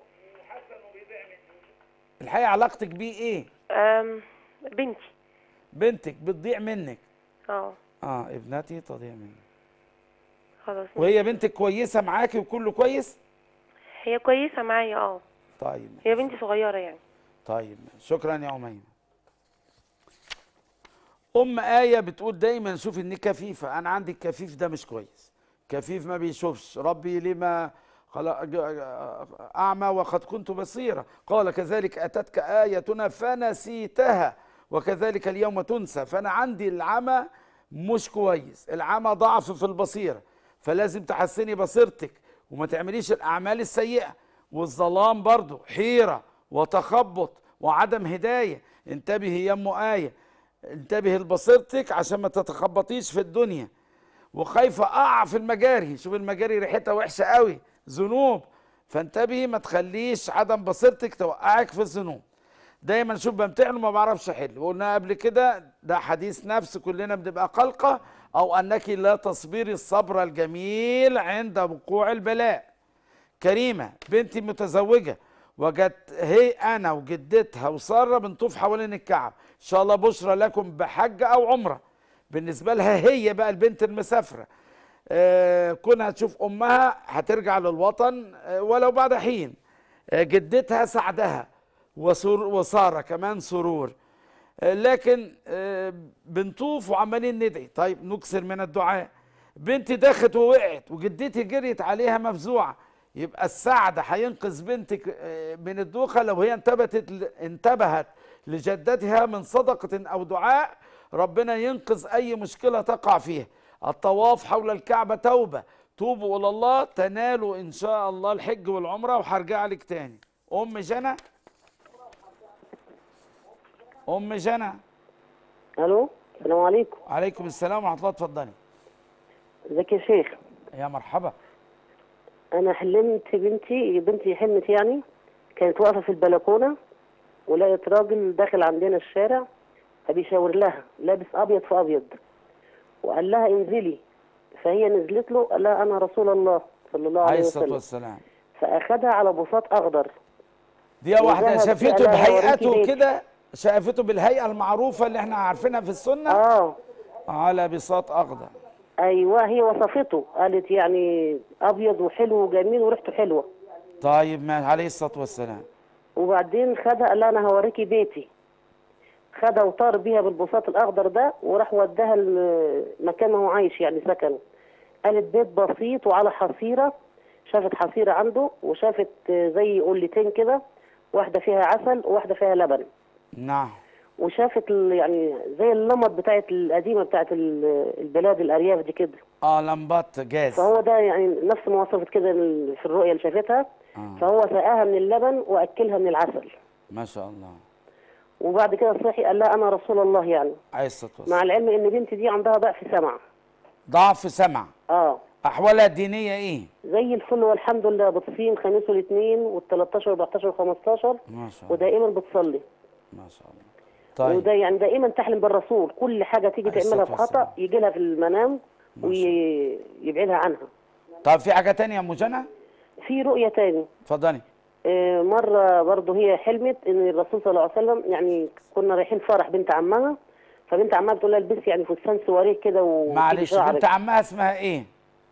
الحقيقه علاقتك بيه ايه أم، بنتي بنتك بتضيع منك اه اه ابنتي تضيع مني خلاص وهي بنتك كويسه معاكي وكله كويس هي كويسه معايا اه طيب هي بنتي صغيره يعني طيب شكرا يا أميمة أم آية بتقول دايما شوف إنك كفيفة أنا عندي الكفيف ده مش كويس كفيف ما بيشوفش ربي لما خلق أعمى وقد كنت بصيرا قال كذلك أتتك آيتنا فنسيتها وكذلك اليوم تنسى فأنا عندي العمى مش كويس العمى ضعف في البصيرة فلازم تحسني بصيرتك وما تعمليش الأعمال السيئة والظلام برضو حيرة وتخبط وعدم هداية انتبهي يا أم آية انتبهي لبصيرتك عشان ما تتخبطيش في الدنيا وخايفة أقع في المجاري شوف المجاري ريحتها وحشة قوي ذنوب فانتبهي ما تخليش عدم بصيرتك توقعك في الذنوب دايما شوف بمتحن وما بعرفش احل وقلنا قبل كده ده حديث نفس كلنا بنبقى قلقة او انك لا تصبري الصبر الجميل عند وقوع البلاء كريمة بنتي متزوجة وجت هي انا وجدتها وساره بنطوف حوالين الكعب ان شاء الله بشرى لكم بحج او عمره بالنسبه لها هي بقى البنت المسافره آه كونها تشوف امها هترجع للوطن آه ولو بعد حين آه جدتها سعدها وسر وساره كمان سرور آه لكن آه بنطوف وعمالين ندعي طيب نكثر من الدعاء بنتي دخت ووقعت وجدتي جريت عليها مفزوعه يبقى السعد هينقذ بنتك آه، من الدوخه لو هي انتبهت انتبهت لجدتها من صدقه او دعاء ربنا ينقذ اي مشكله تقع فيها الطواف حول الكعبه توبه توبوا الى الله تنالوا ان شاء الله الحج والعمره وهرجع لك تاني ام جنى ام جنى الو السلام عليكم عليكم السلام ورحمه الله اتفضلي ازيك يا شيخ يا مرحبا انا حلمت بنتي بنتي حلمت يعني كانت واقفه في البلكونه ولقيت راجل داخل عندنا الشارع فبيشاور لها لابس ابيض في ابيض وقال لها انزلي فهي نزلت له قال لها انا رسول الله صلى الله عليه عليه الصلاه وسلم والسلام فاخدها على بساط اخضر دي واحده وذهب شافته قال لها بهيئته هوريكي بيتي. كده شافته بالهيئه المعروفه اللي احنا عارفينها في السنه اه على بساط اخضر ايوه هي وصفته قالت يعني ابيض وحلو وجميل وريحته حلوه طيب ما عليه الصلاه والسلام وبعدين خدها قال لها انا هوريكي بيتي خدها وطار بيها بالبساط الاخضر ده وراح وداها المكان ما هو عايش يعني سكنه قالت بيت بسيط وعلى حصيره شافت حصيره عنده وشافت زي قلتين كده واحده فيها عسل وواحده فيها لبن نعم وشافت ال- يعني زي اللمط بتاعت القديمه بتاعت ال- البلاد الارياف دي كده اه لمبات جاز فهو ده يعني نفس ما وصفت كده ال- في الرؤيه اللي شافتها آه. فهو سقاها من اللبن واكلها من العسل ما شاء الله وبعد كده صحي قال لها انا رسول الله يعني عليه الصلاه والسلام مع العلم ان بنتي دي عندها ضعف سمع ضعف سمع اه احوالها الدينيه ايه زي الفل والحمد لله بتصيم خميس والاثنين وال13 و14 و15 ما شاء الله ودائما بتصلي ما شاء الله طيب وده يعني دائما تحلم بالرسول كل حاجه تيجي عليه تعملها الصلاة بخطا يجي لها في المنام ويبعدها عنها طب في حاجه تانية يا ام جنى في رؤيه تاني اتفضلي آه، مرة برضه هي حلمت ان الرسول صلى الله عليه وسلم يعني كنا رايحين فرح بنت عمها فبنت عمها بتقول لها البسي يعني فستان سواريه كده وسيبي معلش شعرك. بنت عمها اسمها ايه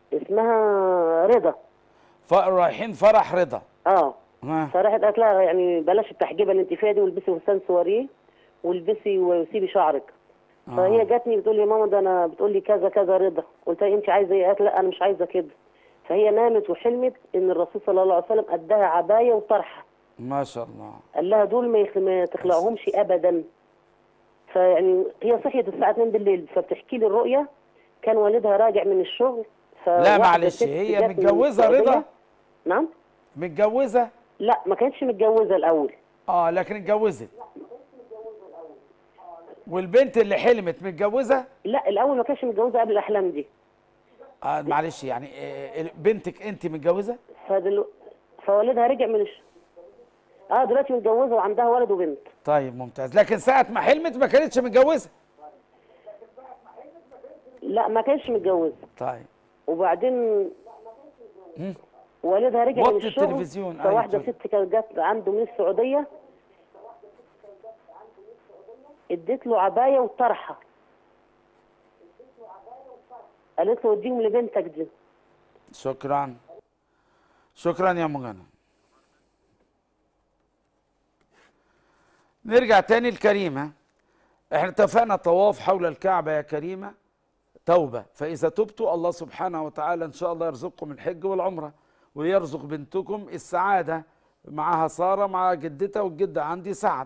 اسمها رضا ف- رايحين فرح رضا اه ها. فراحت قالت لها يعني بلاش التحجيبه اللي انت فيها دي والبسي فستان سواريه والبسي وسيبي شعرك آه. فهي جاتني بتقول لي يا ماما ده انا بتقول لي كذا كذا رضا قلت لها انت عايزه ايه قالت لا انا مش عايزه كده فهي نامت وحلمت ان الرسول صلى الله عليه وسلم اداها عبايه وطرحه ما شاء الله قال لها دول ما يخ- ما تخلعهمش ابدا فيعني هي صحيت الساعه 2 بالليل فبتحكي لي الرؤيه كان والدها راجع من الشغل لا فواحدة معلش ست هي جت من متجوزه السعودية. رضا نعم متجوزه لا ما كانتش متجوزه الاول اه لكن اتجوزت والبنت اللي حلمت متجوزه لا الاول ما كانتش متجوزه قبل الاحلام دي آه معلش يعني آه بنتك انت متجوزه فدلو... فوالدها رجع من الش... اه دلوقتي متجوزه وعندها ولد وبنت طيب ممتاز لكن ساعه ما حلمت ما كانتش متجوزه لا ما كانش متجوزه طيب وبعدين مم. والدها رجع من وطي الشغل التلفزيون، أيوة، فواحده اتفضل. ست كانت جت عنده من السعوديه اديت له عبايه وطرحه قالت له اديهم لبنتك دي شكرا شكرا يا مجنى نرجع تاني الكريمة احنا اتفقنا طواف حول الكعبة يا كريمة توبة فإذا تبتوا الله سبحانه وتعالى إن شاء الله يرزقكم الحج والعمرة ويرزق بنتكم السعادة معها سارة مع جدتها والجدة عندي سعد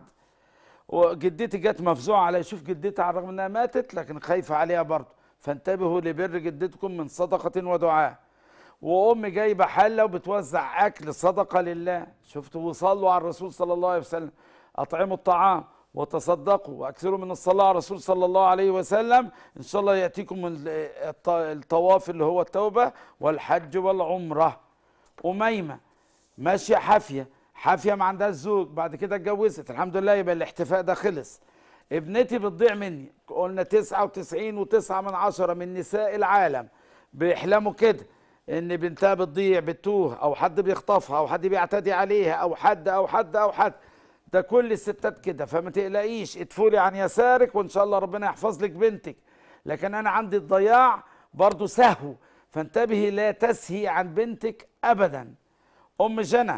وجدتي جت مفزوعة على شوف جدتها على الرغم انها ماتت لكن خايفة عليها برضه فانتبهوا لبر جدتكم من صدقة ودعاء وام جايبه حله وبتوزع اكل صدقه لله شفتوا وصلوا على الرسول صلى الله عليه وسلم اطعموا الطعام وتصدقوا واكثروا من الصلاه على الرسول صلى الله عليه وسلم ان شاء الله ياتيكم ال- الط- الطواف اللي هو التوبه والحج والعمره اميمه ماشيه حافيه حافيه ما عندهاش زوج بعد كده اتجوزت الحمد لله يبقى الاحتفاء ده خلص ابنتي بتضيع مني قلنا 99 وتسعة من عشرة من نساء العالم بيحلموا كده ان بنتها بتضيع بتوه او حد بيخطفها او حد بيعتدي عليها او حد او حد او حد ده كل الستات كده فما تقلقيش اتفولي عن يسارك وان شاء الله ربنا يحفظ لك بنتك لكن انا عندي الضياع برضو سهو فانتبهي لا تسهي عن بنتك ابدا ام جنى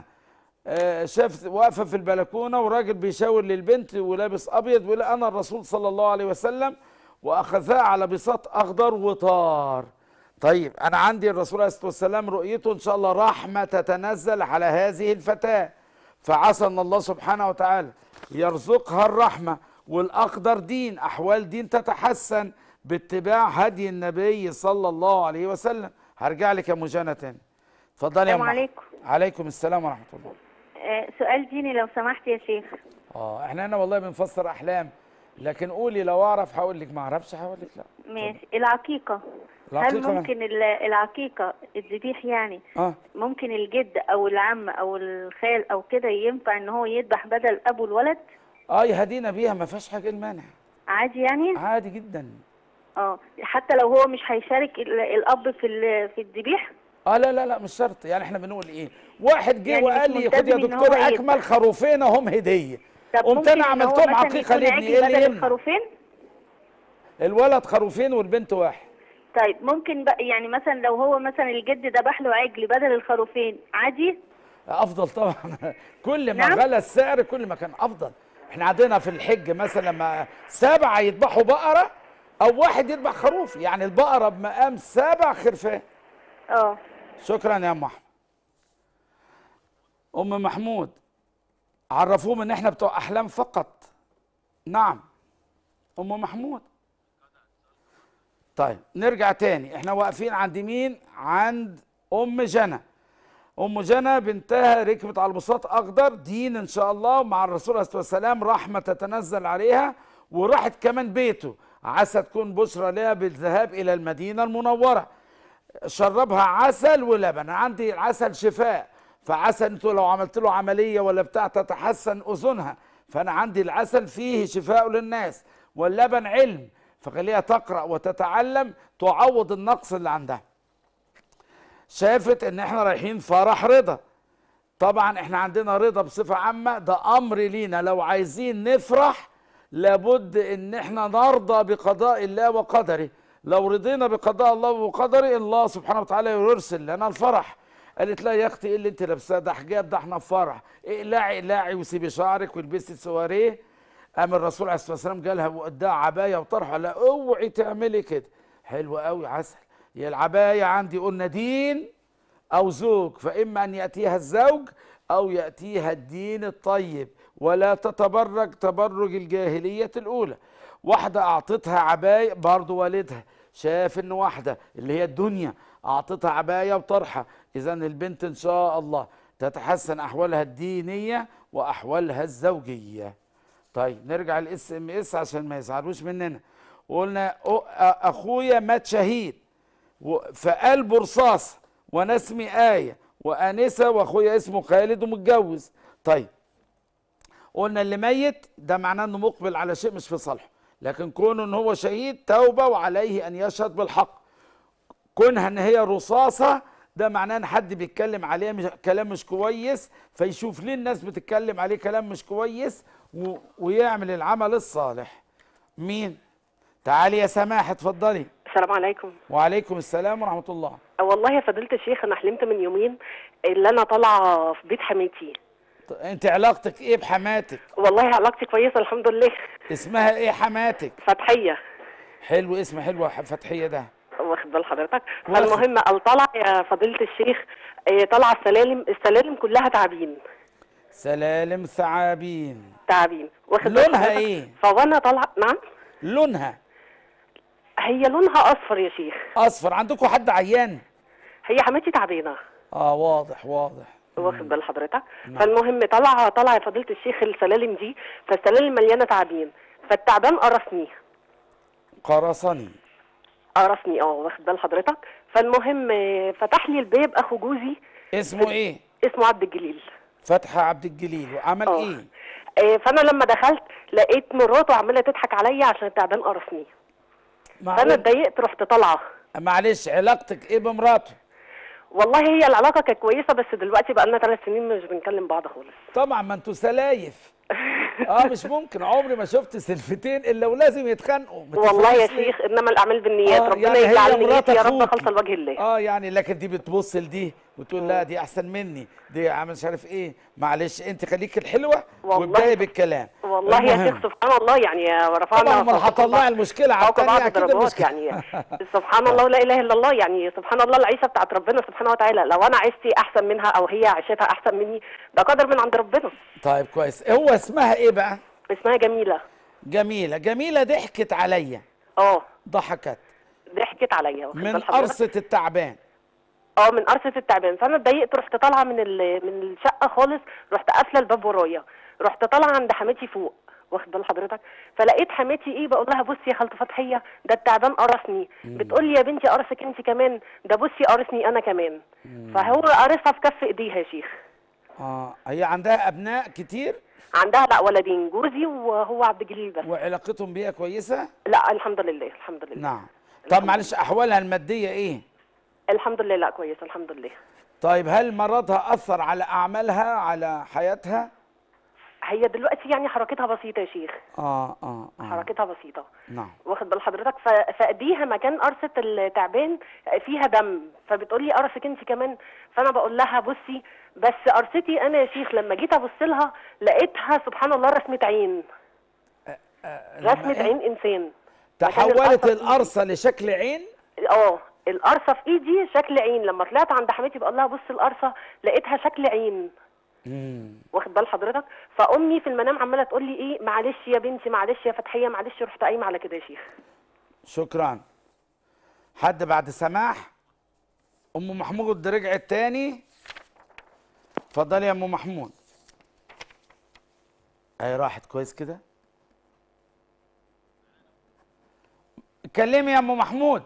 آه، شاف واقفه في البلكونه وراجل بيشاور للبنت ولابس ابيض بيقول انا الرسول صلى الله عليه وسلم واخذها على بساط اخضر وطار طيب انا عندي الرسول عليه الصلاه والسلام رؤيته ان شاء الله رحمه تتنزل على هذه الفتاه فعسى ان الله سبحانه وتعالى يرزقها الرحمه والاخضر دين احوال دين تتحسن باتباع هدي النبي صلى الله عليه وسلم هرجع لك يا مجانا تاني اتفضلي يا السلام أم أحمد. عليكم. عليكم السلام ورحمه الله آه، سؤال ديني لو سمحت يا شيخ اه احنا هنا والله بنفسر احلام لكن قولي لو اعرف هقول لك ما اعرفش هقول لك لا ماشي العقيقة هل العقيقة ممكن ال- العقيقة الذبيح يعني اه ممكن الجد او العم او الخال او كده ينفع ان هو يذبح بدل ابو الولد اه يهدينا بيها ما فيهاش حاجه المانع عادي يعني عادي جدا اه حتى لو هو مش هيشارك ال- الاب في ال- في الذبيح اه لا لا لا مش شرط يعني احنا بنقول ايه واحد جه يعني مش وقال لي خد يا ملتزم إن دكتور هو اكمل يذبح. خروفين اهم هديه طب قمت ممكن انا إن هو عملتهم مثلا عقيقه يكون لابني عجل ايه اللي بدل يمنع الخروفين الولد خروفين والبنت واحد طيب ممكن بقى يعني مثلا لو هو مثلا الجد ذبح له عجل بدل الخروفين عادي افضل طبعا كل ما نعم. غلى السعر كل ما كان افضل احنا عندنا في الحج مثلا لما سبعه يذبحوا بقره او واحد يذبح خروف يعني البقره بمقام سبع خرفان اه شكرا يا ام احمد ام محمود عرفوهم ان احنا بتوع احلام فقط نعم ام محمود طيب نرجع تاني احنا واقفين عند مين عند ام جنى ام جنى بنتها ركبت على البساط اخضر دين ان شاء الله مع الرسول عليه الصلاه والسلام رحمه تتنزل عليها وراحت كمان بيته عسى تكون بشرى لها بالذهاب الى المدينه المنوره شربها عسل ولبن أنا عندي العسل شفاء فعسل انتوا لو عملت له عمليه ولا بتاع تتحسن اذنها فانا عندي العسل فيه شفاء للناس واللبن علم فخليها تقرا وتتعلم تعوض النقص اللي عندها شافت ان احنا رايحين فرح رضا طبعا احنا عندنا رضا بصفه عامه ده امر لينا لو عايزين نفرح لابد ان احنا نرضى بقضاء الله وقدره لو رضينا بقضاء الله وقدره الله سبحانه وتعالى يرسل لنا الفرح قالت لا يا اختي ايه اللي انت لابساه ده حجاب ده احنا في فرح اقلعي اقلعي وسيبي شعرك والبسي سواريه قام الرسول عليه الصلاه والسلام جالها واداها عبايه وطرحه لا اوعي تعملي كده حلو قوي عسل يا العبايه عندي قلنا دين او زوج فاما ان ياتيها الزوج او ياتيها الدين الطيب ولا تتبرج تبرج الجاهليه الاولى واحده اعطتها عبايه برضو والدها شاف ان واحده اللي هي الدنيا اعطتها عبايه وطرحه اذا البنت ان شاء الله تتحسن احوالها الدينيه واحوالها الزوجيه طيب نرجع للاس ام اس عشان ما يزعلوش مننا قلنا أو- أ- اخويا مات شهيد و- في قلبه رصاص وانا اسمي ايه وانسه واخويا اسمه خالد ومتجوز طيب قلنا اللي ميت ده معناه انه مقبل على شيء مش في صالحه لكن كونه ان هو شهيد توبه وعليه ان يشهد بالحق كونها ان هي رصاصه ده معناه ان حد بيتكلم عليه مش كلام مش كويس فيشوف ليه الناس بتتكلم عليه كلام مش كويس و... ويعمل العمل الصالح مين تعالي يا سماح اتفضلي السلام عليكم وعليكم السلام ورحمه الله والله يا فضيلة الشيخ انا حلمت من يومين اللي انا طالعه في بيت حماتي ط- انت علاقتك ايه بحماتك والله علاقتي كويسه الحمد لله اسمها ايه حماتك فتحيه حلو اسم حلو ح- فتحيه ده واخد بال حضرتك واخد. فالمهم قال طالع يا فضيله الشيخ آه، طالعه السلالم السلالم كلها تعابين سلالم ثعابين تعابين واخد بال لونها حضرتك؟ ايه فوانا طالعه نعم لونها هي لونها اصفر يا شيخ اصفر عندكم حد عيان هي حماتي تعبانه اه واضح واضح واخد بال حضرتك نعم. فالمهم طالعه طالعه يا فضيله الشيخ السلالم دي فالسلالم مليانه تعابين فالتعبان قرصني قرصني قرصني اه واخد بال حضرتك فالمهم آه، فتح لي الباب اخو جوزي اسمه ايه اسمه عبد الجليل فتحي عبد الجليل وعمل آه. ايه آه، فانا لما دخلت لقيت مراته عماله تضحك عليا عشان التعبان قرصني فانا معقول اتضايقت رحت طالعه معلش علاقتك ايه بمراته والله هي العلاقه كانت كويسه بس دلوقتي بقى لنا ثلاث سنين مش بنكلم بعض خالص طبعا ما انتوا سلايف اه مش ممكن عمري ما شفت سلفتين الا ولازم يتخانقوا ما والله يا تفهمش ليه؟ شيخ انما الاعمال بالنيات آه، ربنا يعني هي يجعل مرات نيتي يا رب أخوك. خالصه لوجه الله اه يعني لكن دي بتبص لدي وتقول لا دي احسن مني دي عامل مش عارف ايه معلش انت خليك الحلوه والله. وابداي بالكلام والله يا المهم. شيخ سبحان الله يعني رفعنا طبعا امال فوق هطلع بعض- المشكله على فوق الثانيه بعض اكيد درجات المشكله يعني سبحان الله ولا اله الا الله يعني سبحان الله العيشه بتاعت ربنا سبحانه وتعالى لو انا عشتي احسن منها او هي عيشتها احسن مني ده قدر من عند ربنا طيب كويس هو اسمها ايه بقى اسمها جميله جميله جميله ضحكت عليا اه ضحكت ضحكت عليا واخد من بال حضرتك؟ قرصه التعبان اه من قرصه التعبان فانا اتضايقت رحت طالعه من ال- من الشقه خالص رحت قافله الباب ورايا رحت طالعه عند حماتي فوق واخد بال حضرتك فلقيت حماتي ايه بقول لها بصي يا خالته فتحيه ده التعبان قرصني بتقول لي يا بنتي قرصك انت كمان ده بصي قرصني انا كمان فهو قرصها في كف ايديها يا شيخ اه هي عندها ابناء كتير عندها لا ولدين جوزي وهو عبد الجليل بس وعلاقتهم بيها كويسه لا الحمد لله الحمد لله نعم طب معلش احوالها الماديه ايه الحمد لله لا كويس الحمد لله طيب هل مرضها اثر على اعمالها على حياتها هي دلوقتي يعني حركتها بسيطه يا شيخ اه اه اه حركتها بسيطه نعم واخد بال حضرتك ف- فايديها مكان قرصه التعبان فيها دم فبتقول لي قرصك انت كمان فانا بقول لها بصي بس قرصتي انا يا شيخ لما جيت ابص لها لقيتها سبحان الله رسمه عين رسمه عين انسان تحولت القرصة- القرصه لشكل عين اه القرصه في ايدي شكل عين لما طلعت عند حماتي بقول لها بص القرصه لقيتها شكل عين واخد بال حضرتك فامي في المنام عماله تقول لي ايه معلش يا بنتي معلش يا فتحيه معلش رحت قايمه على كده يا شيخ شكرا حد بعد سماح ام محمود رجعت تاني اتفضلي يا ام محمود اي راحت كويس كده اتكلمي يا ام محمود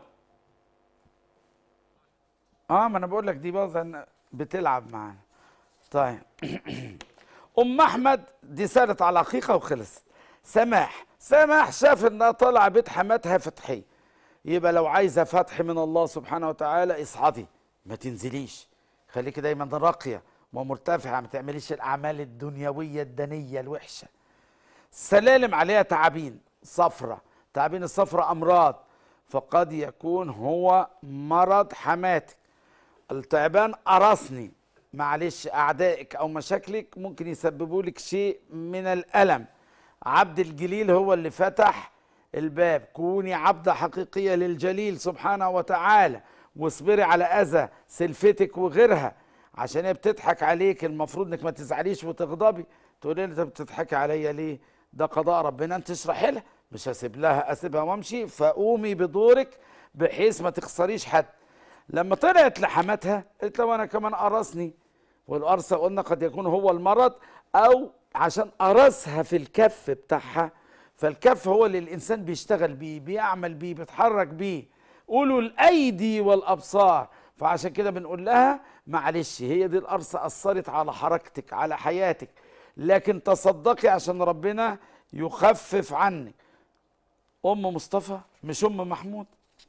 اه ما انا بقول لك دي باظه بتلعب معانا طيب ام احمد دي سالت على حقيقه وخلصت سماح سماح شاف انها طالعه بيت حماتها فتحي يبقى لو عايزه فتح من الله سبحانه وتعالى اصعدي ما تنزليش خليكي دايما راقيه ومرتفعه ما تعمليش الاعمال الدنيويه الدنيه الوحشه السلالم عليها تعابين صفرة تعابين الصفرة أمراض فقد يكون هو مرض حماتك التعبان قرصني معلش أعدائك أو مشاكلك ممكن يسببوا لك شيء من الألم عبد الجليل هو اللي فتح الباب كوني عبدة حقيقية للجليل سبحانه وتعالى واصبري على أذى سلفتك وغيرها عشان هي بتضحك عليك المفروض انك ما تزعليش وتغضبي تقولي لي انت بتضحكي عليا ليه ده قضاء ربنا انت اشرحي لها مش هسيب لها اسيبها وامشي فقومي بدورك بحيث ما تخسريش حد لما طلعت لحماتها قالت له انا كمان قرصني والقرصة قلنا قد يكون هو المرض أو عشان قرصها في الكف بتاعها فالكف هو اللي الإنسان بيشتغل بيه بيعمل بيه بيتحرك بيه قولوا الأيدي والأبصار فعشان كده بنقول لها معلش هي دي القرصة أثرت على حركتك على حياتك لكن تصدقي عشان ربنا يخفف عنك أم مصطفى مش أم محمود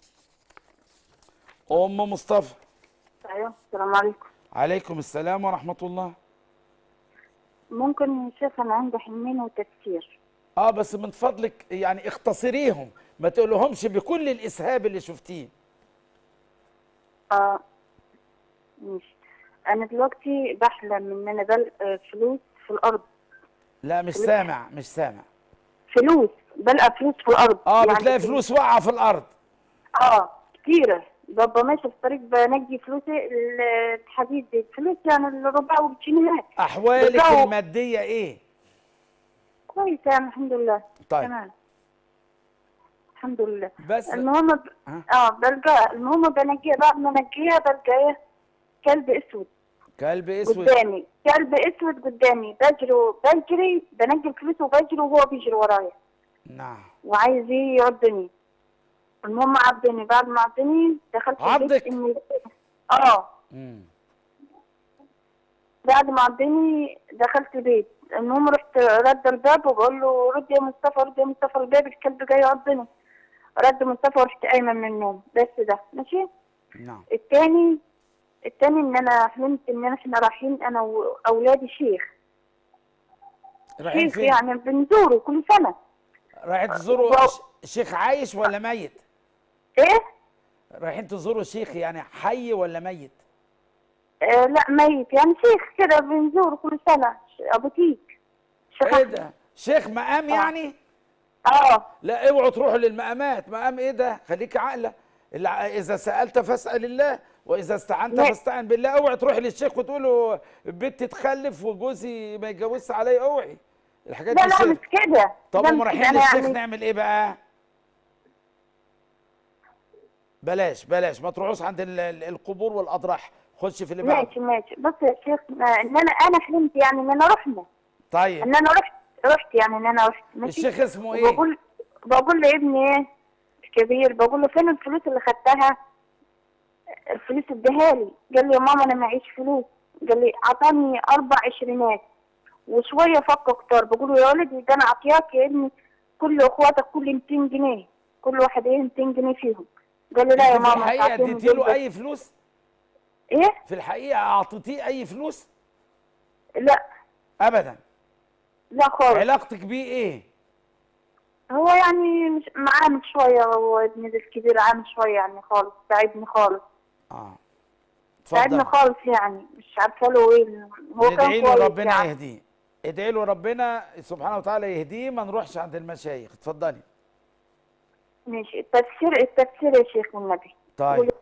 أم مصطفى ايوه السلام عليكم عليكم السلام ورحمة الله ممكن يا شيخ انا عندي حلمين وتفسير اه بس من فضلك يعني اختصريهم ما تقولهمش بكل الاسهاب اللي شفتيه اه ماشي انا دلوقتي بحلم ان انا بلقى فلوس في الارض لا مش سامع مش سامع فلوس بلقى فلوس في الارض اه بتلاقي فلوس واقعه في الارض اه كتيرة ببقى ماشي في الطريق بنجي فلوسي الحديد دي فلوس يعني الربع والجنيهات احوالك بالجو. الماديه ايه كويسة يعني الحمد لله طيب. تمام الحمد لله بس المهم ب... اه بلقى المهم بنجيها بعد ما انجيها بلقى ايه كلب اسود كلب اسود قدامي كلب اسود قدامي بجري بجري بنجي الفلوس وبجري وهو بيجري ورايا نعم وعايز ايه يعضني المهم عضني بعد ما عضني دخلت البيت عضك؟ اني اه مم. بعد ما عضني دخلت البيت المهم رحت رد الباب وبقول له رد يا مصطفى رد يا مصطفى الباب الكلب جاي يعضني رد مصطفى ورحت قايمه من النوم بس ده ماشي نعم التاني التاني ان انا حلمت ان احنا رايحين انا واولادي شيخ رايحين شيخ فين يعني بنزوره كل سنه رايحين تزوروا ش- شيخ عايش ولا ميت ايه رايحين تزوروا شيخ يعني حي ولا ميت آه لا ميت يعني شيخ كده بنزوره كل سنه ش- ابو تيك شيخ ايه أحمد. ده شيخ مقام يعني اه لا اوعوا تروحوا للمقامات مقام ايه ده خليك عاقله اللي ع- اذا سالت فاسال الله واذا استعنت لا. فاستعن بالله اوعي تروحي للشيخ وتقول له بنتي تخلف وجوزي ما يتجوزش عليا اوعي الحاجات لا دي لا شرك. مش كده طب لا هم مش رايحين كده. أنا للشيخ يعني- نعمل ايه بقى بلاش بلاش ما تروحوش عند ال- ال- القبور والاضراح خش في اللي بعده ماشي ماشي بص يا شيخ ما- ان انا انا حلمت يعني ان انا رحنا طيب ان انا رحت رحت يعني ان انا رحت ماشي الشيخ اسمه ايه وبقول بقول لابني ايه الكبير بقول له فين الفلوس اللي خدتها الفلوس اديها لي قال لي يا ماما انا معيش فلوس قال لي عطاني اربع عشرينات وشويه فك اكتر بقول له يا ولدي ده انا عطياك يا ابني كل اخواتك كل 200 جنيه كل واحد ايه 200 جنيه فيهم قال لي لا يا انت في ماما الحقيقه تعطيني اديتي له دول بس. اي فلوس ايه في الحقيقه اعطيتيه اي فلوس لا ابدا لا خالص علاقتك بيه ايه هو يعني مش معاند شوية هو ابني ده الكبير عامل شوية يعني خالص تعبني خالص اه تعبني اتفضل خالص يعني مش عارفة له ايه هو كان ندعي له كويس ربنا يعني. يهديه ادعي له ربنا سبحانه وتعالى يهديه ما نروحش عند المشايخ اتفضلي ماشي التفسير التفسير يا شيخ النبي طيب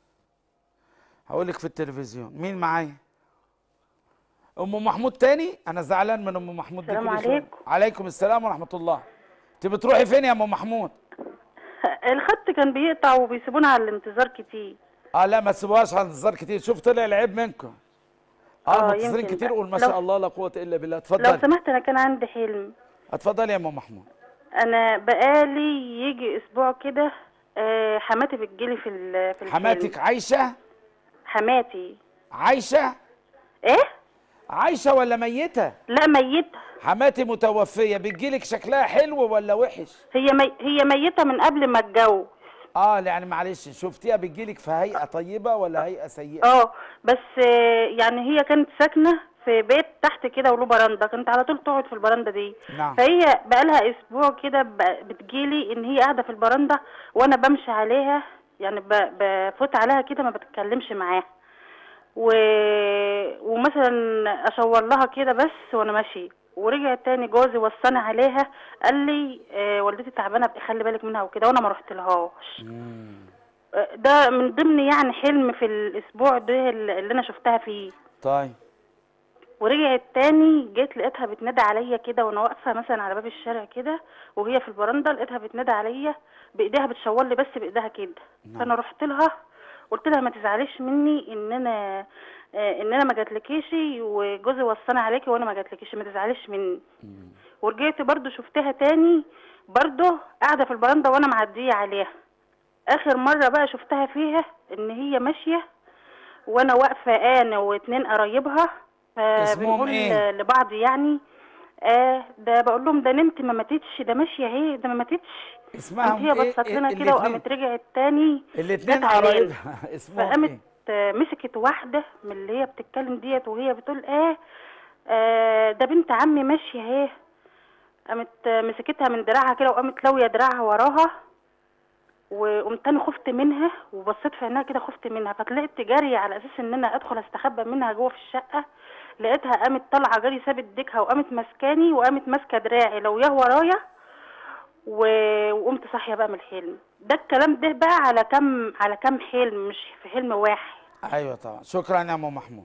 هقول لك في التلفزيون مين معايا ام محمود تاني انا زعلان من ام محمود دي السلام كل شوية. عليكم. عليكم السلام ورحمه الله انت بتروحي فين يا ام محمود الخط كان بيقطع وبيسيبونا على الانتظار كتير اه لا ما تسيبوهاش على الانتظار كتير شوف طلع العيب منكم اه آه، منتظرين يمكن كتير بقى. قول ما لو- شاء الله لا قوه الا بالله لو اتفضلي سمحت انا كان عندي حلم اتفضلي يا ام محمود انا بقالي يجي اسبوع كده آه، حماتي بتجيلي في ال- في الحلم حماتك عايشه حماتي عايشه ايه عايشه ولا ميته لا ميتة حماتي متوفيه بتجيلك شكلها حلو ولا وحش هي مي... هي ميتة من قبل ما اتجوز اه يعني معلش شفتيها بتجيلك في هيئه طيبه ولا هيئه سيئه اه بس آه، يعني هي كانت ساكنة في بيت تحت كده وله برندة كانت على طول تقعد في البرندة دي نعم فهي بقالها اسبوع كده ب- بتجيلي ان هي قاعدة في البرندة وانا بمشي عليها يعني ب- بفوت عليها كده ما بتكلمش معاها و... ومثلا اشاور لها كده بس وانا ماشي ورجع تاني جوزي وصاني عليها قال لي آه والدتي تعبانه ابقي خلي بالك منها وكده وانا ما رحت لهاش آه، ده من ضمن يعني حلم في الاسبوع ده اللي اللي انا شفتها فيه طيب ورجعت تاني جيت لقيتها بتنادى عليا كده وانا واقفه مثلا على باب الشارع كده وهي في البرندة لقيتها بتنادى عليا بايديها بتشاور لي بس بايديها كده نعم. فانا رحت لها قلت لها ما تزعليش مني ان انا آه، ان انا ما جاتلكيش وجوزي وصاني عليكي وانا ما جاتلكيش ما تزعليش مني ورجعت برضو شفتها تاني برضو قاعده في البرندة وانا معديه عليها اخر مره بقى شفتها فيها ان هي ماشيه وانا واقفه انا واتنين قرايبها اسمهم فبنقول إيه؟ لبعض يعني آه ده بقول لهم ده نمت ما ماتتش ده ماشيه اهي ده ما ماتتش اسمها قامت هي بصت لنا كده الاتنين وقامت رجعت تاني الاتنين جت علينا. قرايبها اسمهم فقامت ايه آه، مسكت واحده من اللي هي بتتكلم ديت وهي بتقول ايه آه ده بنت عمي ماشيه اهي قامت آه، مسكتها من دراعها كده وقامت لويه دراعها وراها وقمت انا خفت منها وبصيت في عينها كده خفت منها فطلعت جري على اساس ان انا ادخل استخبى منها جوه في الشقه لقيتها قامت طالعه جري سابت ديكها وقامت ماسكاني وقامت ماسكه دراعي لوياه ورايا و- وقمت صاحيه بقى من الحلم ده الكلام ده بقى على كم على كم حلم مش في حلم واحد ايوه طبعا شكرا يا ام محمود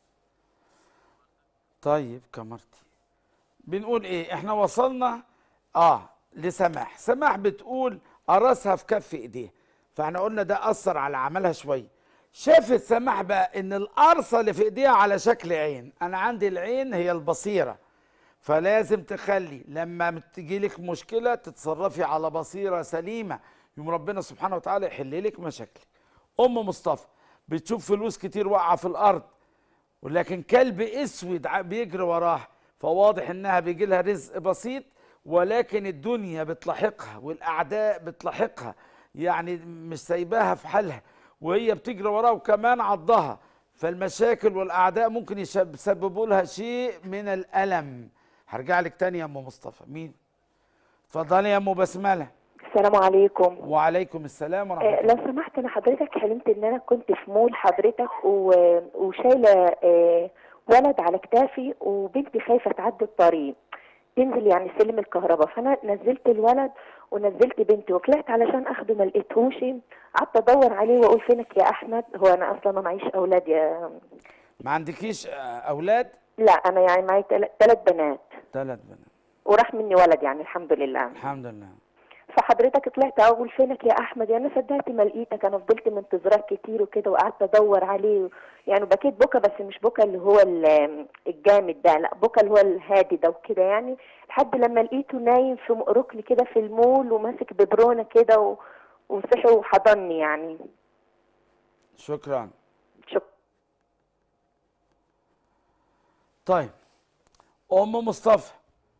طيب كمرتي بنقول ايه احنا وصلنا اه لسماح سماح بتقول قرصها في كف ايديها فاحنا قلنا ده اثر على عملها شويه شافت سماح بقى ان القرصه اللي في ايديها على شكل عين انا عندي العين هي البصيره فلازم تخلي لما تجي لك مشكله تتصرفي على بصيره سليمه يوم ربنا سبحانه وتعالى يحل لك مشاكلك ام مصطفى بتشوف فلوس كتير واقعه في الارض ولكن كلب اسود ع- بيجري وراها فواضح انها بيجي لها رزق بسيط ولكن الدنيا بتلاحقها والاعداء بتلاحقها يعني مش سايباها في حالها وهي بتجري وراها وكمان عضها فالمشاكل والاعداء ممكن يشب- يسببوا لها شيء من الالم هرجع لك تاني يا ام مصطفى مين اتفضلي يا ام بسمله السلام عليكم وعليكم السلام ورحمه آه، الله لو سمحت انا حضرتك حلمت ان انا كنت في مول حضرتك و- وشايله آه، ولد على كتافي وبنتي خايفه تعدي الطريق تنزل يعني سلم الكهرباء فانا نزلت الولد ونزلت بنتي وطلعت علشان اخده ما لقيتهوش قعدت ادور عليه واقول فينك يا احمد هو انا اصلا ما معيش اولاد يا ما عندكيش آه، اولاد لا انا يعني معايا ثلاث بنات ثلاث بنات وراح مني ولد يعني الحمد لله الحمد لله فحضرتك طلعت اقول فينك يا احمد يعني انا صدقت ما لقيتك انا فضلت منتظراك كتير وكده وقعدت ادور عليه يعني بكيت بكى بس مش بكى اللي هو ال- الجامد ده لا بكى اللي هو الهادي ده وكده يعني لحد لما لقيته نايم في م- ركن كده في المول وماسك ببرونه كده و... وصحي وحضني يعني شكرا شكرا طيب ام مصطفى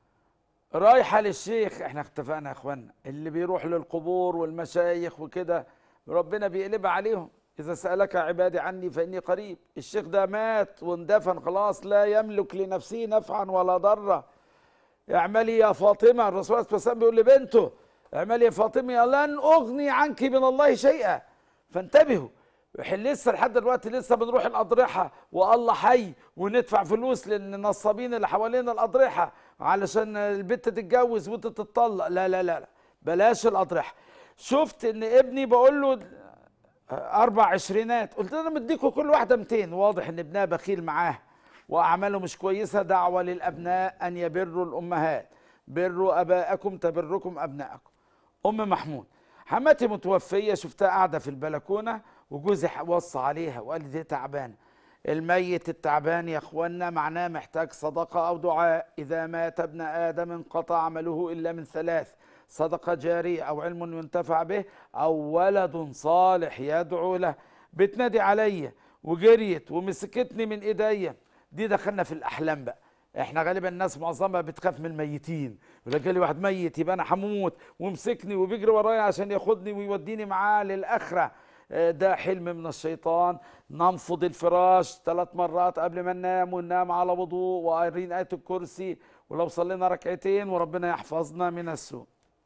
رايحه للشيخ احنا اتفقنا يا اخوانا اللي بيروح للقبور والمشايخ وكده ربنا بيقلبها عليهم اذا سالك عبادي عني فاني قريب الشيخ ده مات واندفن خلاص لا يملك لنفسه نفعا ولا ضرا اعملي يا فاطمه الرسول صلى الله عليه وسلم بيقول لبنته اعملي يا فاطمه لن اغني عنك من الله شيئا فانتبهوا إحنا لسه لحد دلوقتي لسه بنروح الاضرحه والله حي وندفع فلوس للنصابين اللي حوالين الاضرحه علشان البت تتجوز وانت تتطلق لا لا لا لا بلاش الاضرحه شفت ان ابني بقول له اربع عشرينات قلت له انا مديكوا كل واحده 200 واضح ان ابنها بخيل معاه واعماله مش كويسه دعوه للابناء ان يبروا الامهات بروا اباءكم تبركم ابناءكم ام محمود حماتي متوفيه شفتها قاعده في البلكونه وجوزي ح- وصى عليها وقال لي دي تعبانه الميت التعبان يا اخوانا معناه محتاج صدقه او دعاء اذا مات ابن ادم انقطع عمله الا من ثلاث صدقه جاريه او علم ينتفع به او ولد صالح يدعو له بتنادي عليا وجريت ومسكتني من ايديا دي دخلنا في الاحلام بقى احنا غالبا الناس معظمها بتخاف من الميتين يقول لك جالي واحد ميت يبقى انا هموت ومسكني وبيجري ورايا عشان ياخدني ويوديني معاه للاخره آه، ده حلم من الشيطان ننفض الفراش ثلاث مرات قبل ما ننام وننام على وضوء وقارين آية الكرسي ولو صلينا ركعتين وربنا يحفظنا من السوء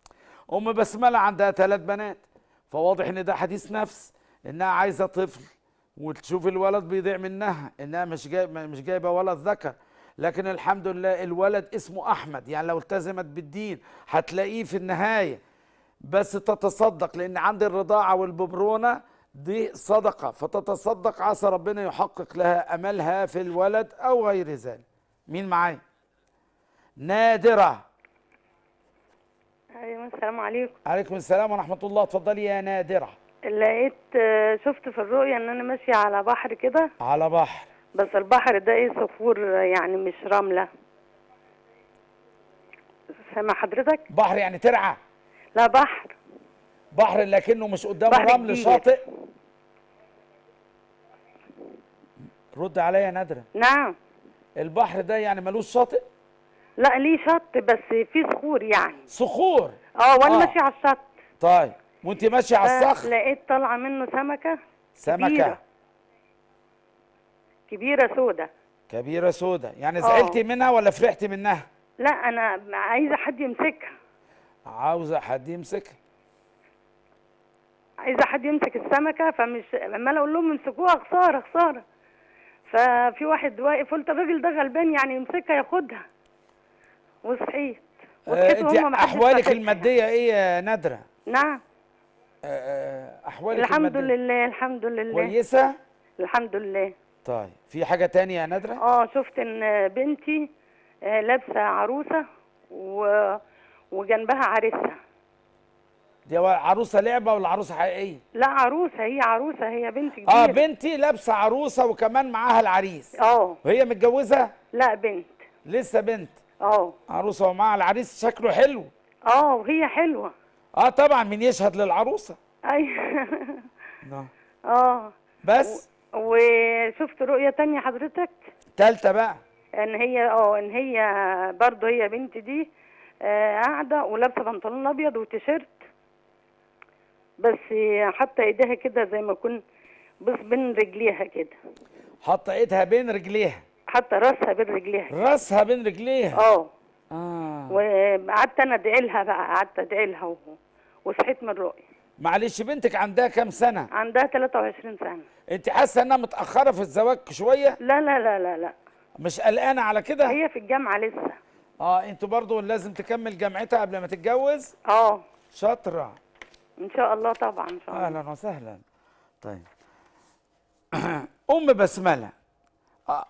ام بسمله عندها ثلاث بنات فواضح ان ده حديث نفس انها عايزه طفل وتشوف الولد بيضيع منها انها مش جايب مش جايبه ولد ذكر لكن الحمد لله الولد اسمه احمد يعني لو التزمت بالدين هتلاقيه في النهايه بس تتصدق لان عند الرضاعه والببرونه دي صدقه فتتصدق عسى ربنا يحقق لها املها في الولد او غير ذلك مين معايا نادره ايوه السلام عليكم عليكم السلام ورحمه الله اتفضلي يا نادره لقيت آه، شفت في الرؤية ان انا ماشية على بحر كده على بحر بس البحر ده ايه صخور آه، يعني مش رملة سامع حضرتك بحر يعني ترعى لا بحر بحر لكنه مش قدامه بحر رمل كبير. شاطئ رد عليا يا نادرة نعم البحر ده يعني ملوش شاطئ لا ليه شط بس في صخور يعني صخور اه وانا آه. ماشية على الشط طيب وانت ماشيه على الصخر لقيت طالعة منه سمكة سمكه كبيرة كبيرة سودة كبيره سودة يعني آه. زعلتي منها ولا فرحتي منها لا انا عايزة حد يمسكها عاوزه حد يمسكها عايزه حد يمسك السمكه فمش عماله اقول لهم امسكوها خساره خساره ففي واحد واقف قلت الراجل ده غلبان يعني يمسكها ياخدها وصحيت آه وصحيت انت وهم محدش احوالك فاكرها. الماديه ايه يا نادره نعم آه، آه، احوالك الحمد الماديه لله الحمد لله كويسه الحمد لله طيب في حاجه تانية يا نادره اه شفت ان بنتي آه، لابسه عروسه و... وجنبها عريسها دي عروسه لعبه ولا عروسه حقيقيه لا عروسه هي عروسه هي بنت كبيره اه بنتي لابسه عروسه وكمان معاها العريس اه وهي متجوزه لا بنت لسه بنت اه عروسه ومعاها العريس شكله حلو اه وهي حلوه اه طبعا مين يشهد للعروسه ايوه نعم. اه بس وشفت رؤية تانية حضرتك تالتة بقى ان هي اه ان هي برضه هي بنت دي آه، قاعدة ولابسة بنطلون ابيض وتيشيرت بس حاطة ايديها كده زي ما يكون بص بين رجليها كده حاطه ايدها بين رجليها حاطة راسها بين رجليها كده. راسها بين رجليها اه اه وقعدت انا ادعي لها بقى قعدت ادعي لها و- وصحيت من الرؤية معلش بنتك عندها كام سنه عندها 23 سنة انت حاسه انها متاخره في الزواج شويه لا لا لا لا لا مش قلقانه على كده هي في الجامعة لسه اه انتوا برضو لازم تكمل جامعتها قبل ما تتجوز اه شاطره ان شاء الله طبعا ان شاء الله اهلا وسهلا طيب ام بسمله آه.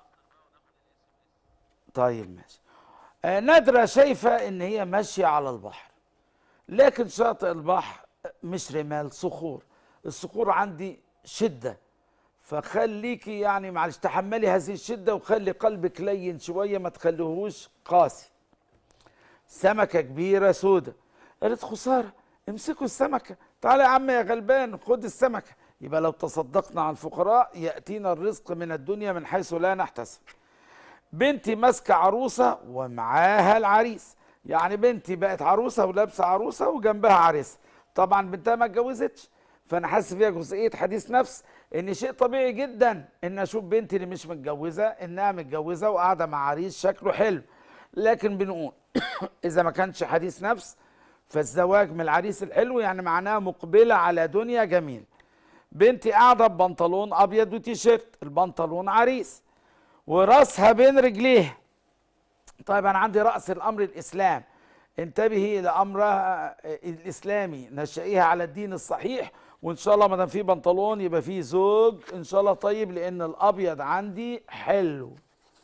طيب ماشي آه نادره شايفه ان هي ماشيه على البحر لكن شاطئ البحر مش رمال صخور الصخور عندي شده فخليكي يعني معلش تحملي هذه الشده وخلي قلبك لين شويه ما تخليهوش قاسي سمكه كبيره سودة قالت خساره امسكوا السمكه تعالى يا عم يا غلبان خد السمكه يبقى لو تصدقنا على الفقراء ياتينا الرزق من الدنيا من حيث لا نحتسب بنتي ماسكه عروسه ومعاها العريس يعني بنتي بقت عروسه ولابسه عروسه وجنبها عريس طبعا بنتها ما اتجوزتش فانا حاسس فيها جزئيه حديث نفس ان شيء طبيعي جدا ان اشوف بنتي اللي مش متجوزه انها متجوزه وقاعده مع عريس شكله حلو لكن بنقول اذا ما كانش حديث نفس فالزواج من العريس الحلو يعني معناه مقبله على دنيا جميل بنتي قاعده ببنطلون ابيض وتيشيرت البنطلون عريس وراسها بين رجليها طيب انا عندي راس الامر الاسلام انتبهي لامرها الاسلامي نشئيها على الدين الصحيح وان شاء الله ما دام في بنطلون يبقى في زوج ان شاء الله طيب لان الابيض عندي حلو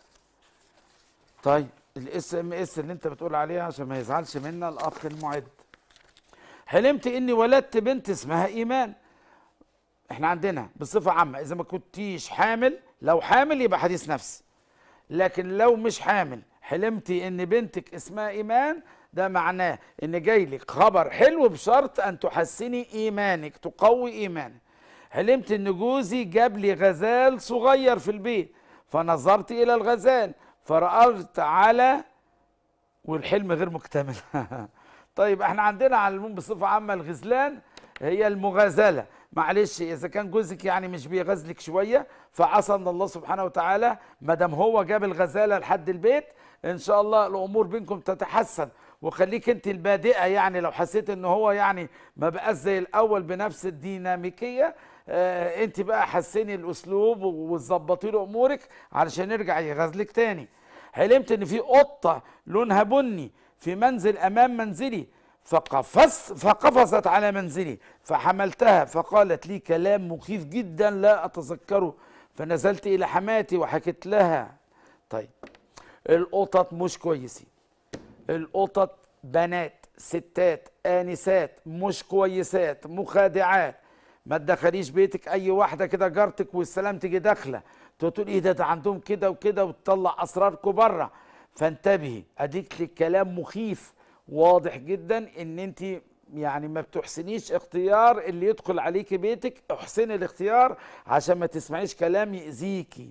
طيب الاس ام اس اللي انت بتقول عليها عشان ما يزعلش منا الاخ المعد حلمت اني ولدت بنت اسمها ايمان احنا عندنا بصفه عامه اذا ما كنتيش حامل لو حامل يبقى حديث نفس لكن لو مش حامل حلمتي ان بنتك اسمها ايمان ده معناه ان جاي لك خبر حلو بشرط ان تحسني ايمانك تقوي ايمانك حلمت ان جوزي جاب لي غزال صغير في البيت فنظرت الى الغزال فرأيت على والحلم غير مكتمل طيب احنا عندنا على العموم بصفه عامه الغزلان هي المغازله معلش اذا كان جوزك يعني مش بيغزلك شويه فعسى ان الله سبحانه وتعالى ما دام هو جاب الغزاله لحد البيت ان شاء الله الامور بينكم تتحسن وخليك انت البادئه يعني لو حسيت ان هو يعني ما بقاش زي الاول بنفس الديناميكيه آه انت بقى حسني الاسلوب وتظبطي له امورك علشان يرجع يغزلك تاني حلمت ان في قطه لونها بني في منزل امام منزلي فقفز فقفزت على منزلي فحملتها فقالت لي كلام مخيف جدا لا اتذكره فنزلت الى حماتي وحكيت لها طيب القطط مش كويسين القطط بنات ستات انسات مش كويسات مخادعات ما تدخليش بيتك اي واحده كده جارتك والسلام تيجي داخله تقول ايه ده ده عندهم كده وكده وتطلع اسراركم بره فانتبهي اديك لك كلام مخيف واضح جدا ان انت يعني ما بتحسنيش اختيار اللي يدخل عليكي بيتك احسني الاختيار عشان ما تسمعيش كلام يأذيكي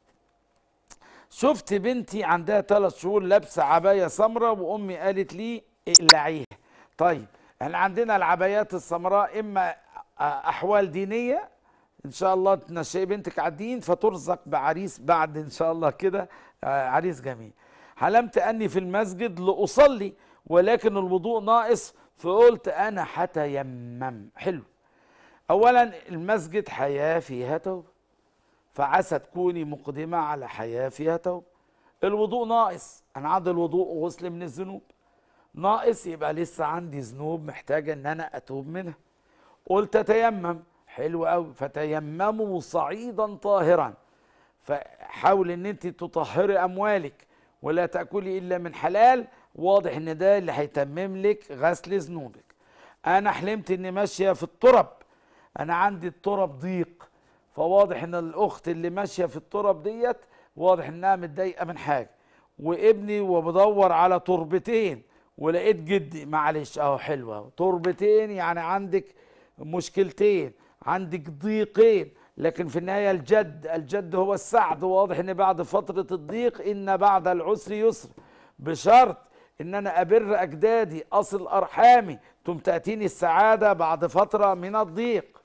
شفت بنتي عندها ثلاث شهور لابسه عبايه سمراء وامي قالت لي اقلعيها طيب احنا عندنا العبايات السمراء اما احوال دينيه ان شاء الله تنشئي بنتك على الدين فترزق بعريس بعد ان شاء الله كده آه، عريس جميل حلمت اني في المسجد لاصلي ولكن الوضوء ناقص فقلت انا هتيمم حلو اولا المسجد حياه فيها توبه فعسى تكوني مقدمه على حياه فيها توبه الوضوء ناقص انا عندي الوضوء غسل من الذنوب ناقص يبقى لسه عندي ذنوب محتاجه ان انا اتوب منها قلت اتيمم حلو قوي فتيمموا صعيدا طاهرا فحاول ان انت تطهري اموالك ولا تاكلي الا من حلال واضح ان ده اللي هيتمم لك غسل ذنوبك انا حلمت اني ماشيه في الترب انا عندي الترب ضيق فواضح ان الاخت اللي ماشيه في الترب ديت واضح انها متضايقه من حاجه وابني وبدور على تربتين ولقيت جدي معلش اهو حلوه اهو تربتين يعني عندك مشكلتين عندك ضيقين لكن في النهايه الجد الجد هو السعد واضح ان بعد فتره الضيق ان بعد العسر يسر بشرط ان انا ابر اجدادي اصل ارحامي ثم تاتيني السعاده بعد فتره من الضيق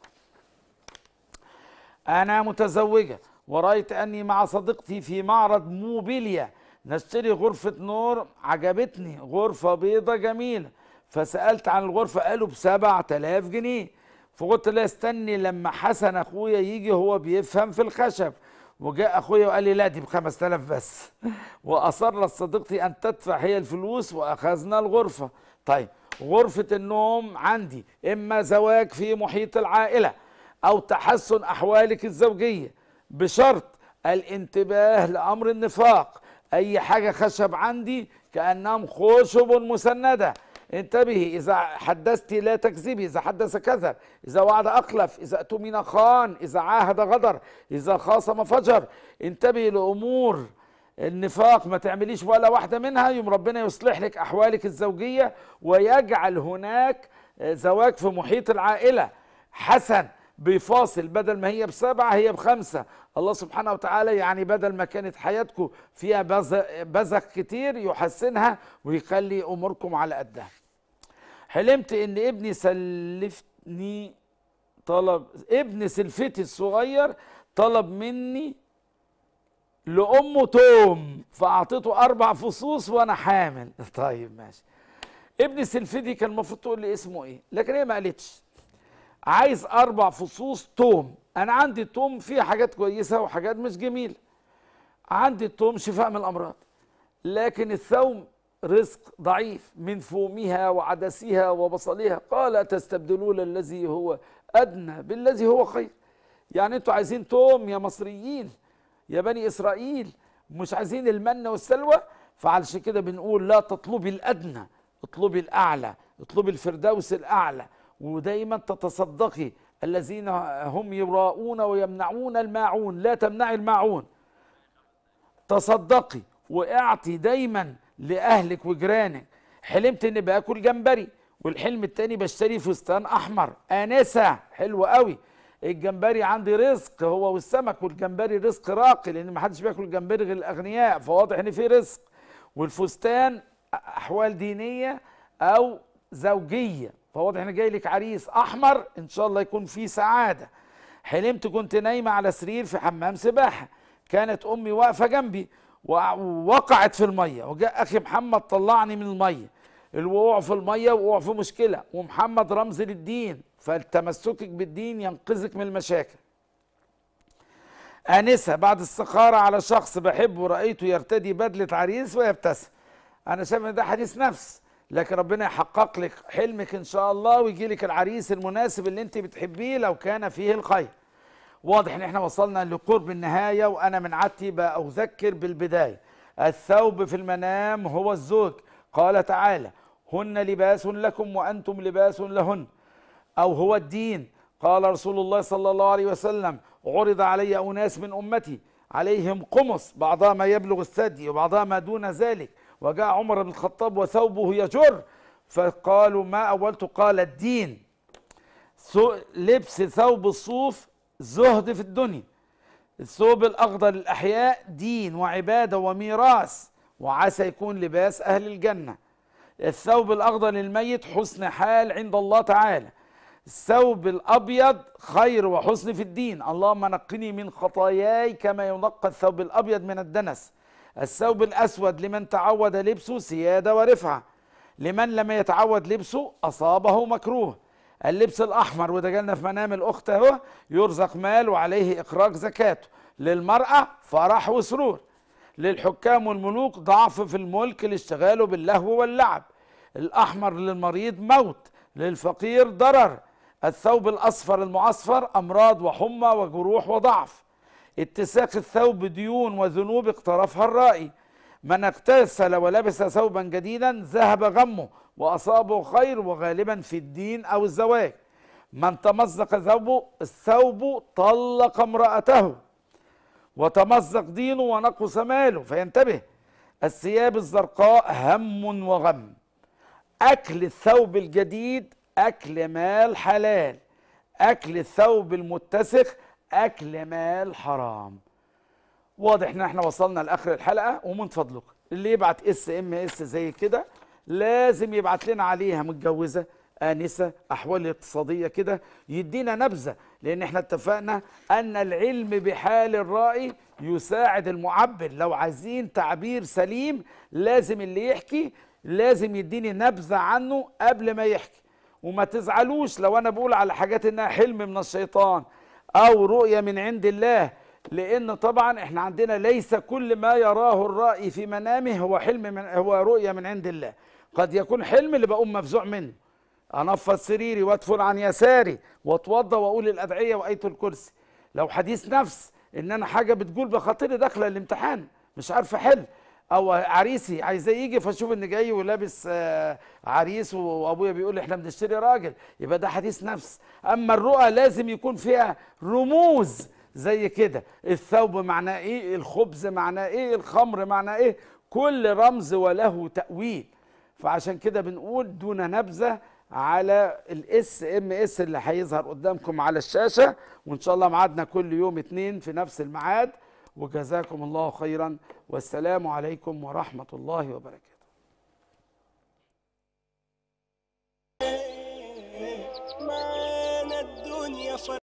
انا متزوجه ورايت اني مع صديقتي في معرض موبيليا نشتري غرفه نور عجبتني غرفه بيضه جميله فسالت عن الغرفه قالوا ب 7000 جنيه فقلت لا استني لما حسن اخويا يجي هو بيفهم في الخشب وجاء اخويا وقال لي لا دي ب 5000 بس واصرت صديقتي ان تدفع هي الفلوس واخذنا الغرفه طيب غرفه النوم عندي اما زواج في محيط العائله او تحسن احوالك الزوجيه بشرط الانتباه لامر النفاق اي حاجه خشب عندي كانهم خشب مسنده انتبهي اذا حدثت لا تكذبي اذا حدث كذب اذا وعد اخلف اذا اؤتمن خان اذا عاهد غدر اذا خاصم فجر انتبهي لامور النفاق ما تعمليش ولا واحده منها يوم ربنا يصلح لك احوالك الزوجيه ويجعل هناك زواج في محيط العائله حسن بيفاصل بدل ما هي بسبعة هي بخمسة الله سبحانه وتعالى يعني بدل ما كانت حياتكم فيها بز- بذخ كتير يحسنها ويخلي أموركم على قدها حلمت ان ابني سلفتني طلب ابن سلفتي الصغير طلب مني لأمه توم فأعطيته أربع فصوص وأنا حامل طيب ماشي ابن سلفتي كان المفروض تقول لي اسمه إيه لكن هي ما قالتش عايز اربع فصوص توم انا عندي التوم فيه حاجات كويسه وحاجات مش جميله عندي التوم شفاء من الامراض لكن الثوم رزق ضعيف من فومها وعدسها وبصلها قال تستبدلون الذي هو ادنى بالذي هو خير يعني انتوا عايزين توم يا مصريين يا بني اسرائيل مش عايزين المن والسلوى فعلشان كده بنقول لا تطلبي الادنى اطلبي الاعلى اطلبي الفردوس الاعلى ودايما تتصدقي الذين هم يراؤون ويمنعون الماعون لا تمنعي الماعون تصدقي واعطي دايما لاهلك وجيرانك حلمت اني باكل جمبري والحلم التاني بشتري فستان احمر انسه حلو قوي الجمبري عندي رزق هو والسمك والجمبري رزق راقي لان ما حدش بياكل جمبري غير الاغنياء فواضح ان في رزق والفستان احوال دينيه او زوجيه فواضح ان جاي لك عريس احمر ان شاء الله يكون فيه سعاده حلمت كنت نايمه على سرير في حمام سباحه كانت امي واقفه جنبي ووقعت في الميه وجاء اخي محمد طلعني من الميه الوقوع في الميه وقوع في مشكله ومحمد رمز للدين فتمسكك بالدين ينقذك من المشاكل انسه بعد السخاره على شخص بحبه رايته يرتدي بدله عريس ويبتسم انا شايف ان ده حديث نفس لكن ربنا يحقق لك حلمك ان شاء الله ويجي لك العريس المناسب اللي انت بتحبيه لو كان فيه الخير واضح ان احنا وصلنا لقرب النهايه وانا من عادتي باذكر بالبدايه الثوب في المنام هو الزوج قال تعالى هن لباس لكم وانتم لباس لهن او هو الدين قال رسول الله صلى الله عليه وسلم عرض علي أناس من أمتي عليهم قمص بعضها ما يبلغ الثدي وبعضها ما دون ذلك وجاء عمر بن الخطاب وثوبه يجر فقالوا ما أولت قال الدين سو- لبس ثوب الصوف زهد في الدنيا الثوب الأخضر للأحياء دين وعبادة وميراث وعسى يكون لباس أهل الجنة الثوب الأخضر للميت حسن حال عند الله تعالى الثوب الأبيض خير وحسن في الدين اللهم نقني من خطاياي كما ينقى الثوب الأبيض من الدنس الثوب الأسود لمن تعود لبسه سيادة ورفعة لمن لم يتعود لبسه أصابه مكروه اللبس الأحمر وده جالنا في منام الأخت أهو يرزق مال وعليه إخراج زكاته للمرأة فرح وسرور للحكام والملوك ضعف في الملك لاشتغاله باللهو واللعب الأحمر للمريض موت للفقير ضرر الثوب الأصفر المعصفر أمراض وحمى وجروح وضعف اتساق الثوب ديون وذنوب اقترفها الرائي من اغتسل ولبس ثوبا جديدا ذهب غمه وأصابه خير وغالبا في الدين أو الزواج من تمزق ثوبه الثوب طلق امرأته وتمزق دينه ونقص ماله فينتبه الثياب الزرقاء هم وغم أكل الثوب الجديد أكل مال حلال أكل الثوب المتسخ أكل مال حرام واضح ان احنا وصلنا لاخر الحلقه ومن فضلك اللي يبعت اس ام اس زي كده لازم يبعت لنا عليها متجوزه انسه احوال اقتصاديه كده يدينا نبذه لان احنا اتفقنا ان العلم بحال الرائي يساعد المعبر لو عايزين تعبير سليم لازم اللي يحكي لازم يديني نبذه عنه قبل ما يحكي وما تزعلوش لو انا بقول على حاجات انها حلم من الشيطان او رؤيه من عند الله لان طبعا احنا عندنا ليس كل ما يراه الرائي في منامه هو حلم من هو رؤيه من عند الله قد يكون حلم اللي بقوم مفزوع منه انفض سريري وادفل عن يساري واتوضى واقول الادعيه وايه الكرسي لو حديث نفس ان انا حاجه بتقول بخاطري داخله الامتحان مش عارفه احل او عريسي عايزاه يجي فاشوف ان جاي ولابس آه، عريس وابويا بيقول احنا بنشتري راجل يبقى ده حديث نفس اما الرؤى لازم يكون فيها رموز زي كده الثوب معناه ايه الخبز معناه ايه الخمر معناه ايه كل رمز وله تأويل فعشان كده بنقول دون نبذة على الاس ام اس اللي هيظهر قدامكم على الشاشة وان شاء الله ميعادنا كل يوم اتنين في نفس الميعاد وجزاكم الله خيرا والسلام عليكم ورحمة الله وبركاته معانا الدنيا